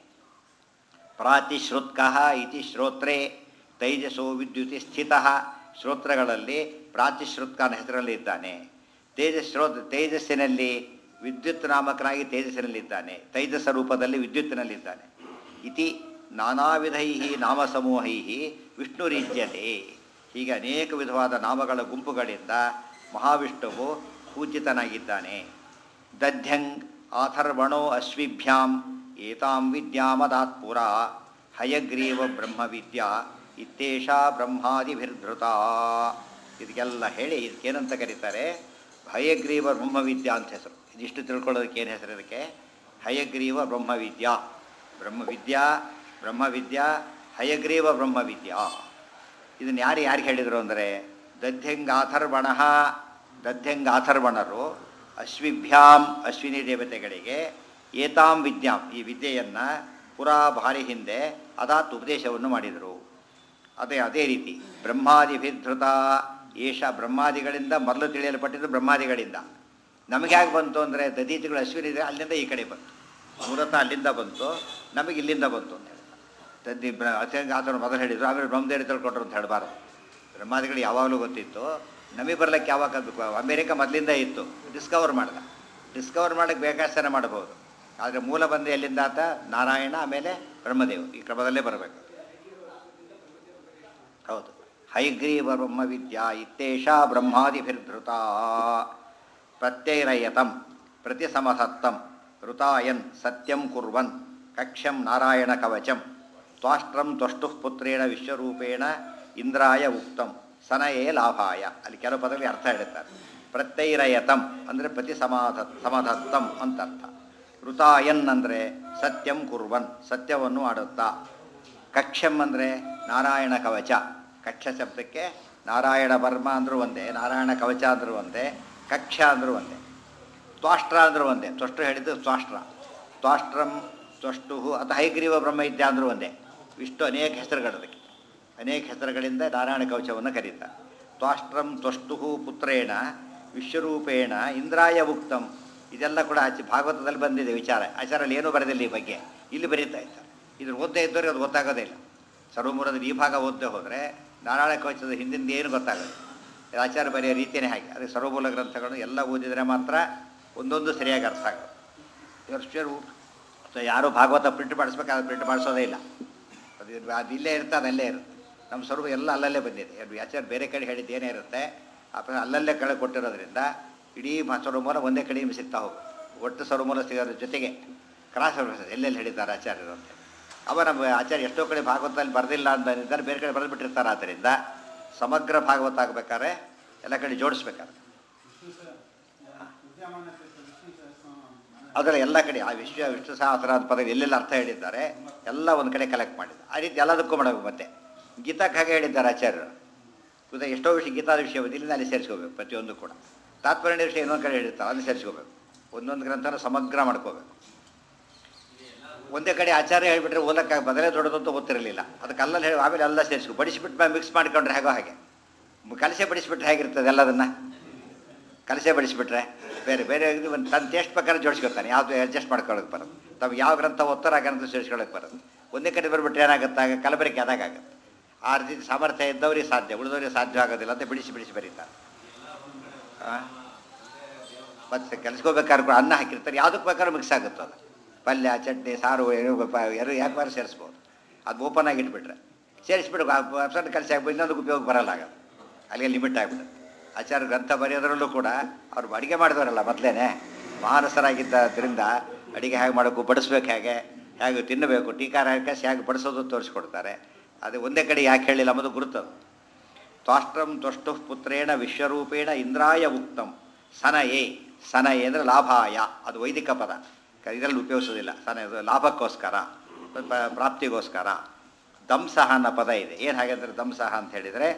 ಪ್ರಾತಿಶ್ರುತ್ಕ ಇತಿ ಶ್ರೋತ್ರೆ ತೈಜಸೋ ವಿದ್ಯುತಿ ಸ್ಥಿತ ಶ್ರೋತ್ರಗಳಲ್ಲಿ ಪ್ರಾತಿಶ್ರುತ್ಕನ ಹೆಸರಲ್ಲಿ ಇದ್ದಾನೆ ತೇಜಸ್ರೋ ತೇಜಸ್ಸಿನಲ್ಲಿ ವಿದ್ಯುತ್ ನಾಮಕನಾಗಿ ತೇಜಸ್ಸಿನಲ್ಲಿದ್ದಾನೆ ತೈಜಸ ರೂಪದಲ್ಲಿ ವಿದ್ಯುತ್ತಿನಲ್ಲಿದ್ದಾನೆ ಇತಿ ನಾನಾವಿಧೈ ನಾಮಸಮೂಹೈ ವಿಷ್ಣುರೀಜ್ಯತೆ ಹೀಗೆ ಅನೇಕ ವಿಧವಾದ ನಾಮಗಳ ಗುಂಪುಗಳಿಂದ ಮಹಾವಿಷ್ಣುವು ಪೂಜಿತನಾಗಿದ್ದಾನೆ ದಧ್ಯಂಗ್ ಆಥರ್ವಣೋ ಅಶ್ವಿಭ್ಯಾಂ ಏತಾಂ ವಿದ್ಯಾಮದಾತ್ ಪುರ ಹಯಗ್ರೀವ ಬ್ರಹ್ಮವಿದ್ಯಾ ಇತ್ತೇಷಾ ಬ್ರಹ್ಮಾದಿಭಿರ್ಧೃತ ಇದಕ್ಕೆಲ್ಲ ಹೇಳಿ ಇದಕ್ಕೇನಂತ ಕರೀತಾರೆ ಹಯಗ್ರೀವ ಬ್ರಹ್ಮವಿದ್ಯಾ ಅಂತ ಹೆಸರು ಇದಿಷ್ಟು ತಿಳ್ಕೊಳ್ಳೋದಕ್ಕೆ ಏನು ಹೆಸರು ಇದಕ್ಕೆ ಹಯಗ್ರೀವ ಬ್ರಹ್ಮವಿದ್ಯಾ ಬ್ರಹ್ಮವಿದ್ಯಾ ಬ್ರಹ್ಮವಿದ್ಯಾ ಹಯಗ್ರೀವ ಬ್ರಹ್ಮವಿದ್ಯಾ ಇದನ್ನು ಯಾರು ಯಾರಿಗೆ ಹೇಳಿದರು ಅಂದರೆ ದಧ್ಯಂಗಾಥರ್ವಣ ದಧ್ಯಂಗಾಥರ್ವಣರು ಅಶ್ವಿಭ್ಯಾಂ ಅಶ್ವಿನಿ ದೇವತೆಗಳಿಗೆ ಏತಾಂ ವಿದ್ಯಾಂ ಈ ವಿದ್ಯೆಯನ್ನು ಪುರಾ ಭಾರಿ ಹಿಂದೆ ಅದಾತ್ ಉಪದೇಶವನ್ನು ಮಾಡಿದರು ಅದೇ ಅದೇ ರೀತಿ ಬ್ರಹ್ಮಾದಿಭಿಧೃತ ಏಷ ಬ್ರಹ್ಮಾದಿಗಳಿಂದ ಮೊದಲು ತಿಳಿಯಲ್ಪಟ್ಟಿದ್ದು ಬ್ರಹ್ಮಾದಿಗಳಿಂದ ನಮಗೆ ಹೇಗೆ ಬಂತು ಅಂದರೆ ದದೀತಿಗಳು ಅಶ್ವಿನಿ ಇದೆ ಅಲ್ಲಿಂದ ಈ ಕಡೆ ಬಂತು ಮೂಲತಃ ಅಲ್ಲಿಂದ ಬಂತು ನಮಗೆ ಇಲ್ಲಿಂದ ಬಂತು ಅಂತ ಹೇಳ್ತಾರೆ ತದ್ದಿ ಬ್ರ ಅತ್ಯಂತ ಆತನು ಮೊದಲು ಹೇಳಿದ್ರು ಆಮೇಲೆ ಬ್ರಹ್ಮದೇವರು ತಿಳ್ಕೊಟ್ರು ಅಂತ ಹೇಳಬಾರ್ದು ಬ್ರಹ್ಮಾದಿಗಳು ಯಾವಾಗಲೂ ಗೊತ್ತಿತ್ತು ನಮಗೆ ಬರ್ಲಿಕ್ಕೆ ಯಾವಾಗ ಆಗಬೇಕು ಅಮೇರಿಕ ಮೊದಲಿಂದ ಇತ್ತು ಡಿಸ್ಕವರ್ ಮಾಡ್ದ ಡಿಸ್ಕವರ್ ಮಾಡೋಕ್ಕೆ ಬೇಕಾಷ್ಟೇ ಮಾಡಬಹುದು ಆದರೆ ಮೂಲ ಬಂದು ಎಲ್ಲಿಂದ ಆತ ನಾರಾಯಣ ಆಮೇಲೆ ಬ್ರಹ್ಮದೇವ್ ಈ ಕ್ರಮದಲ್ಲೇ ಬರಬೇಕು ಹೌದು ಹೈಗ್ರೀವ ಬ್ರಹ್ಮವಿದ್ಯಾ ಇತ್ತೇಷಾ ಬ್ರಹ್ಮಾದಿಭಿರ್ಧೃತ ಪ್ರತ್ಯೈರಯತಂ ಪ್ರತಿಸಮಸತ್ತಂ ಋತಾಯನ್ ಸತ್ಯಂ ಕುರ್ವನ್ ಕಕ್ಷ್ಯಂ ನಾರಾಯಣ ಕವಚಂ ತ್ವಾಷ್ಟ್ರಂ ತ್ವಷ್ಟುಃ ಪುತ್ರೇಣ ವಿಶ್ವರೂಪೇಣ ಇಂದ್ರಾಯ ಉಕ್ತಂ ಸನಯೇ ಲಾಭಾಯ ಅಲ್ಲಿ ಕೆಲವು ಪದಗಳಿಗೆ ಅರ್ಥ ಹೇಳ್ತಾರೆ ಪ್ರತ್ಯೈರಯತಂ ಅಂದರೆ ಪ್ರತಿ ಸಮಾಧ ಸಮಧತ್ತಂ ಅಂತ ಅರ್ಥ ಋತಾಯನ್ ಅಂದರೆ ಸತ್ಯಂ ಕುರ್ವನ್ ಸತ್ಯವನ್ನು ಆಡುತ್ತಾ ಕಕ್ಷ್ಯಂ ಅಂದರೆ ನಾರಾಯಣ ಕವಚ ಕಕ್ಷ ಶಬ್ದಕ್ಕೆ ನಾರಾಯಣ ವರ್ಮ ಅಂದರೂ ಒಂದೇ ನಾರಾಯಣ ಕವಚ ಅಂದರೂ ಒಂದೇ ಕಕ್ಷ ಅಂದರೂ ಒಂದೇ ತ್ವಾಷ್ಟ್ರ ಅಂದರೂ ಒಂದೇ ತ್ವಷ್ಟು ಹೇಳಿದ್ದು ತ್ವಾಷ್ಟ್ರ ತ್ವಾಷ್ಟ್ರಂ ತ್ವಷ್ಟು ಅಥವಾ ಹೈಗ್ರೀವ ಬ್ರಹ್ಮವಿದ್ಯಾ ಅಂದರೂ ಒಂದೇ ಇಷ್ಟು ಅನೇಕ ಹೆಸರುಗಳು ಅದಕ್ಕೆ ಅನೇಕ ಹೆಸರುಗಳಿಂದ ನಾರಾಯಣ ಕವಚವನ್ನು ಕರೀತಾರೆ ತ್ವಾಷ್ಟ್ರಂ ತ್ವಷ್ಟು ಪುತ್ರೇಣ ವಿಶ್ವರೂಪೇಣ ಇಂದ್ರಾಯ ಉಕ್ತಂ ಇದೆಲ್ಲ ಕೂಡ ಆಚೆ ಭಾಗವತದಲ್ಲಿ ಬಂದಿದೆ ವಿಚಾರ ಆಚಾರಲ್ಲಿ ಏನೂ ಬರೆದಿಲ್ಲ ಈ ಬಗ್ಗೆ ಇಲ್ಲಿ ಬರೀತಾ ಇದ್ದಾರೆ ಇದ್ರ ಓದ್ದೇ ಇದ್ದವ್ರಿಗೆ ಅದು ಗೊತ್ತಾಗೋದೇ ಇಲ್ಲ ಸರ್ವಮೂರದ ಈ ಭಾಗ ಓದದೆ ಹೋದರೆ ನಾರಾಯಣ ಕವಚದ ಹಿಂದಿಂದ ಏನು ಗೊತ್ತಾಗೋದು ಇದು ಆಚಾರ ಬರೆಯೋ ರೀತಿಯೇ ಹಾಗೆ ಅದಕ್ಕೆ ಸರ್ವಮೂಲ ಗ್ರಂಥಗಳು ಎಲ್ಲ ಓದಿದರೆ ಮಾತ್ರ ಒಂದೊಂದು ಸರಿಯಾಗಿ ಅರ್ಥ ಆಗೋದು ವರ್ಷರು ಸೊ ಯಾರು ಭಾಗವತ ಪ್ರಿಂಟ್ ಮಾಡಿಸ್ಬೇಕಾದ್ರೆ ಪ್ರಿಂಟ್ ಮಾಡಿಸೋದೇ ಇಲ್ಲ ಅದು ಇದು- ಅದು ಇಲ್ಲೇ ಇರುತ್ತೆ ಅದಲ್ಲೇ ಇರುತ್ತೆ ನಮ್ಮ ಸ್ವರೂಪ ಎಲ್ಲ ಅಲ್ಲಲ್ಲೇ ಬಂದಿದೆ ಎರಡು ಆಚಾರ ಬೇರೆ ಕಡೆ ಹೇಳಿದ್ದು ಏನೇ ಇರುತ್ತೆ ಆಮೇಲೆ ಅಲ್ಲಲ್ಲೇ ಕಳೆ ಕೊಟ್ಟಿರೋದ್ರಿಂದ ಇಡೀ ಮ- ಸ್ವರಮೂಲ ಒಂದೇ ಕಡೆ ನಿಮ್ಗೆ ಸಿಗ್ತಾ ಹೋಗುತ್ತೆ ಒಟ್ಟು ಸ್ವರಮೂಲ ಸಿಗೋದ್ರ ಜೊತೆಗೆ ಕ್ರಾಸ್ ಎಲ್ಲೆಲ್ಲಿ ಹೇಳಿದ್ದಾರೆ ಆಚಾರ್ಯರು ಅಂತ ಅವ ನಮ್ಮ ಆಚಾರ್ಯ ಎಷ್ಟೋ ಕಡೆ ಭಾಗವತದಲ್ಲಿ ಬರೆದಿಲ್ಲ ಅಂತ ಇದ್ದಾರೆ ಬೇರೆ ಕಡೆ ಬರೆದ್ಬಿಟ್ಟಿರ್ತಾರೆ ಆದ್ದರಿಂದ ಸಮಗ್ರ ಭಾಗವತ ಆಗಬೇಕಾದ್ರೆ ಎಲ್ಲ ಕಡೆ ಜೋಡಿಸ್ಬೇಕಾದ್ರೆ ಅದರ ಎಲ್ಲ ಕಡೆ ಆ ವಿಶ್ವ ವಿಷ್ಣು ಸಹಸ್ರಾದ ಪದ ಎಲ್ಲೆಲ್ಲ ಅರ್ಥ ಹೇಳಿದ್ದಾರೆ ಎಲ್ಲ ಒಂದು ಕಡೆ ಕಲೆಕ್ಟ್ ಮಾಡಿದ್ದಾರೆ ಆ ರೀತಿ ಎಲ್ಲದಕ್ಕೂ ಮಾಡಬೇಕು ಮತ್ತೆ ಗೀತಾಕ್ಕೆ ಹಾಗೆ ಹೇಳಿದ್ದಾರೆ ಆಚಾರ್ಯರು ಉದಾ ಎಷ್ಟೋ ವಿಷಯ ಗೀತಾದ ವಿಷಯ ಇಲ್ಲಿಂದ ಅಲ್ಲಿ ಸೇರಿಸ್ಕೋಬೇಕು ಪ್ರತಿಯೊಂದು ಕೂಡ ತಾತ್ಪರ್ಯ ವಿಷಯ ಇನ್ನೊಂದು ಕಡೆ ಹೇಳಿರ್ತಾರೆ ಅಲ್ಲಿ ಸೇರಿಸ್ಕೋಬೇಕು ಒಂದೊಂದು ಗ್ರಂಥನ ಸಮಗ್ರ ಮಾಡ್ಕೋಬೇಕು ಒಂದೇ ಕಡೆ ಆಚಾರ್ಯ ಹೇಳಿಬಿಟ್ರೆ ಓದಕ್ಕೆ ಬದಲೇ ದೊಡ್ಡದಂತೂ ಗೊತ್ತಿರಲಿಲ್ಲ ಅದಕ್ಕೆ ಅಲ್ಲಲ್ಲಿ ಹೇಳಿ ಆಮೇಲೆ ಎಲ್ಲ ಸೇರಿಸ್ಕೊ ಬಡಿಸ್ಬಿಟ್ಟು ಮಿಕ್ಸ್ ಮಾಡ್ಕೊಂಡ್ರೆ ಹೇಗೋ ಹಾಗೆ ಕಲಸೆ ಬಡಿಸ್ಬಿಟ್ರೆ ಹೇಗಿರ್ತದೆ ಎಲ್ಲದನ್ನು ಕಲಸೆ ಬಡಿಸ್ಬಿಟ್ರೆ ಬೇರೆ ಬೇರೆ ಇದು ಒಂದು ತನ್ನ ಟೇಸ್ಟ್ ಪ್ರಕಾರ ಜೋಡಿಸ್ಕೊತಾನೆ ಯಾವುದು ಅಡ್ಜಸ್ಟ್ ಮಾಡ್ಕೊಳ್ಳೋಕೆ ಬರೋದು ತಮ್ಗೆ ಯಾವ ಗ್ರಂಥ ಓದ್ತಾರ ಆ ಗ್ರಂಥ ಸೇರಿಸ್ಕೊಳ್ಳೋಕೆ ಬರೋದು ಒಂದೇ ಕಡೆ ಬರ್ಬಿಟ್ರೆ ಏನಾಗುತ್ತೆ ಆಗ ಕಲಬೆರಕೆ ಆದಾಗುತ್ತೆ ಆ ರೀತಿ ಸಾಮರ್ಥ್ಯ ಇದ್ದವ್ರಿಗೆ ಸಾಧ್ಯ ಉಳಿದವ್ರಿಗೆ ಸಾಧ್ಯ ಆಗೋದಿಲ್ಲ ಅಂತ ಬಿಡಿಸಿ ಬಿಡಿಸಿ ಬರೀತಾರೆ ಆ? ಮತ್ತೆ ಕಲಿಸ್ಕೋಬೇಕಾದ್ರೆ ಕೂಡ ಅನ್ನ ಹಾಕಿರ್ತಾರೆ ಯಾವುದಕ್ಕೆ ಬೇಕಾದ್ರೂ ಮಿಕ್ಸ್ ಆಗುತ್ತೆ ಅದು ಪಲ್ಯ ಚಟ್ನಿ ಸಾರು ಏನು ಎರಡು ಯಾಕೆ ಬಾರು ಸೇರಿಸ್ಬೋದು ಅದು ಓಪನ್ ಆಗಿ ಇಟ್ಬಿಟ್ರೆ ಸೇರಿಸ್ಬಿಟ್ಟು ಅಪ್ಸರ್ ಕಲಿಸಿ ಹಾಕ್ಬೋದು ಇನ್ನೊಂದಕ್ಕೆ ಉಪಯೋಗ ಬರಲ್ಲ ಆಗ ಅಲ್ಲಿಗೆ ಲಿಮಿಟ್ ಆಗಿಬಿಡುತ್ತೆ ಆಚಾರ್ಯ ಗ್ರಂಥ ಬರೆಯೋದ್ರಲ್ಲೂ ಕೂಡ ಅವ್ರು ಅಡುಗೆ ಮಾಡಿದವರಲ್ಲ ಮೊದಲೇನೆ ಮಾನಸರಾಗಿದ್ದರಿಂದ ಅಡುಗೆ ಹೇಗೆ ಮಾಡೋಕ್ಕೂ ಬಡಿಸ್ಬೇಕು ಹೇಗೆ ಹೇಗೆ ತಿನ್ನಬೇಕು ಟೀಕಾರ ಹಾಕಿ ಹೇಗೆ ಬಡಿಸೋದು ತೋರಿಸ್ಕೊಡ್ತಾರೆ ಅದು ಒಂದೇ ಕಡೆ ಯಾಕೆ ಹೇಳಿಲ್ಲ ಅನ್ನೋದು ಗುರುತದು ತ್ವಾಷ್ಟ್ರಂ ತ್ವಷ್ಟು ಪುತ್ರೇಣ ವಿಶ್ವರೂಪೇಣ ಇಂದ್ರಾಯ ಉಕ್ತಂ ಸನಯೇ ಸನಯೇ ಅಂದರೆ ಲಾಭಾಯ ಅದು ವೈದಿಕ ಪದ ಕ- ಇದರಲ್ಲಿ ಉಪಯೋಗಿಸೋದಿಲ್ಲ ಸನ ಇದು ಲಾಭಕ್ಕೋಸ್ಕರ ಪ- ಪ್ರಾಪ್ತಿಗೋಸ್ಕರ ದಂಸಹ ಅನ್ನೋ ಪದ ಇದೆ ಏನು ಹಾಗಂದ್ರೆ ದಂಸಹ ಅಂತ ಹೇಳಿದರೆ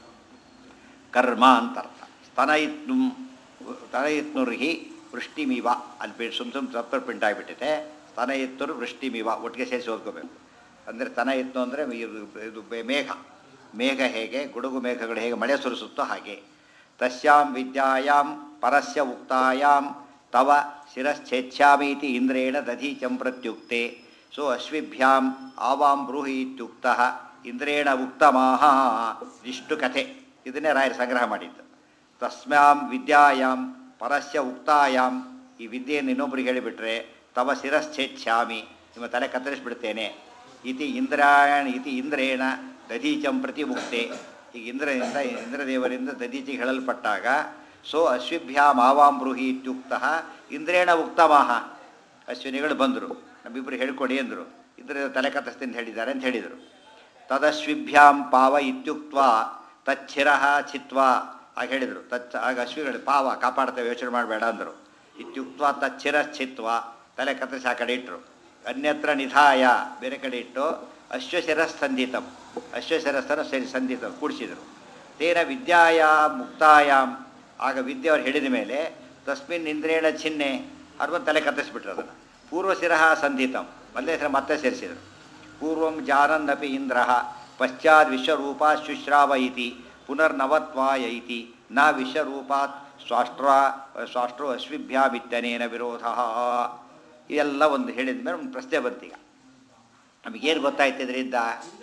ಕರ್ಮ ಅಂತ ಅರ್ಥ ಸ್ತನಯಿತ್ನು ಸ್ತನಯಿತ್ನುರ್ಹಿ ವೃಷ್ಟಿಮಿವ ಅಲ್ಲಿ ಬಿ ಸುಮ್ ಸುಮ್ ತಪ್ಪು ಪ್ರಿಂಟ್ ಆಗಿಬಿಟ್ಟಿದೆ ಸ್ತನಯಿತ್ತುರು ವೃಷ್ಟಿಮಿವ ಒಟ್ಟಿಗೆ ಸೇರಿಸಿ ಓದ್ಕೋಬೇಕು ಅಂದರೆ ಸ್ತನಯಿತ್ನು ಅಂದರೆ ಇದು ಬೆ- ಮೇಘ ಮೇಘ ಹೇಗೆ ಗುಡುಗು ಮೇಘಗಳು ಹೇಗೆ ಮಳೆ ಸುರಿಸುತ್ತೋ ಹಾಗೆ ತಸ್ಯಾಂ ವಿದ್ಯಾಯಾಂ ಪರಸ್ಯ ಉಕ್ತಾಯಾಂ ತವ ಶಿರಶ್ಚೇಚ್ಛಾಮೀತಿ ಇಂದ್ರೇಣ ದಧೀಚಂ ಪ್ರತ್ಯುಕ್ತೆ ಸೊ ಅಶ್ವಿಭ್ಯಾಂ ಆವಾಂ ಬ್ರೂಹಿ ಇತ್ಯುಕ್ತ ಇಂದ್ರೇಣ ಉಕ್ತಮಾಹ ಇಷ್ಟು ಕಥೆ ಇದನ್ನೇ ರಾಯರು ಸಂಗ್ರಹ ಮಾಡಿದ್ದು ತಸ್ಮ್ಯಾಂ ವಿದ್ಯಾಯಾಂ ಪರಸ್ಯ ಉಕ್ತಾಯಾಂ ಈ ವಿದ್ಯೆಯನ್ನು ಇನ್ನೊಬ್ಬರಿಗೆ ಹೇಳಿಬಿಟ್ರೆ ತವ ಶಿರಶ್ಚೇಚ್ಛಾಮಿ ನಿಮ್ಮ ತಲೆ ಕತ್ತರಿಸಿಬಿಡ್ತೇನೆ ಇತಿ ಇಂದ್ರಾಯಣ ಇತಿ ಇಂದ್ರೇಣ ದಧೀಚಂ ಪ್ರತಿ ಮುಕ್ತೆ ಈಗ ಇಂದ್ರನಿಂದ ಇಂದ್ರದೇವರಿಂದ ದಧೀಚಿಗೆ ಹೇಳಲ್ಪಟ್ಟಾಗ ಸೊ ಅಶ್ವಿಭ್ಯಾಂ ಆವಾಂ ಬ್ರೂಹಿ ಇತ್ಯುಕ್ತ ಇಂದ್ರೇಣ ಉಕ್ತಮಾಹ ಅಶ್ವಿನಿಗಳು ಬಂದರು ನಮ್ಮಿಬ್ಬರು ಹೇಳ್ಕೊಡಿ ಅಂದರು ಇದ್ರ ತಲೆ ಕತ್ತರಿಸ್ತೀನಿ ಅಂತ ಹೇಳಿದ್ದಾರೆ ಅಂತ ಹೇಳಿದರು ತದಶ್ವಿಭ್ಯಾಂ ಪಾವ ಇತ್ಯುಕ್ತ ತಚ್ಛಿರ ಚಿತ್ವ ಆಗ ಹೇಳಿದರು ತಚ್ ಆಗ ಅಶ್ವಿಗಳು ಪಾವ ಕಾಪಾಡ್ತೇವೆ ಯೋಚನೆ ಮಾಡಬೇಡ ಅಂದರು ಇತ್ಯುಕ್ತ ತಚ್ಛಿರ ಚಿತ್ವ ತಲೆ ಕತ್ತರಿಸಿ ಆ ಕಡೆ ಇಟ್ಟರು ಅನ್ಯತ್ರ ನಿಧಾಯ ಬೇರೆ ಕಡೆ ಇಟ್ಟು ಅಶ್ವಶಿರಸ್ಥಂಧಿತಂ ಅಶ್ವಶಿರಸ್ಥನ ಸರಿ ಸಂಧಿತ ಕೂಡಿಸಿದರು ತೇನ ವಿದ್ಯಾಯ ಮುಕ್ತಾಯಾಮ್ ಆಗ ವಿದ್ಯೆ ಅವ್ರು ಹೇಳಿದ ಮೇಲೆ ತಸ್ಮಿನ್ ಇಂದ್ರೇಣ ಚಿಹ್ನೆ ಅವ್ರು ಬಂದು ತಲೆ ಕತ್ತರಿಸ್ಬಿಟ್ರು ಅದನ್ನು ಪೂರ್ವಶಿರಃ ಸಂಧಿತಂ ಮೊದಲೇ ಹೆಸರು ಮತ್ತೆ ಸೇರಿಸಿದರು ಪೂರ್ವಂ ಜಾನನ್ನಪಿ ಇಂದ್ರ ಪಶ್ಚಾತ್ ವಿಶ್ವರೂಪ ಶುಶ್ರಾವ ಇತಿ ಪುನರ್ನವತ್ವಾಯ ಇತಿ ನ ವಿಶ್ವರೂಪಾತ್ ಸ್ವಾಷ್ಟ್ರ ಸ್ವಾಷ್ಟ್ರೋ ಅಶ್ವಿಭ್ಯಾಮಿತ್ತನೇನ ವಿರೋಧ ಇದೆಲ್ಲ ಒಂದು ಹೇಳಿದ ಮೇಲೆ ಒಂದು ಪ್ರಶ್ನೆ ಬಂತೀಗ ನಮಗೇನು ಗೊತ್ತಾಯ್ತು ಇದರಿಂದ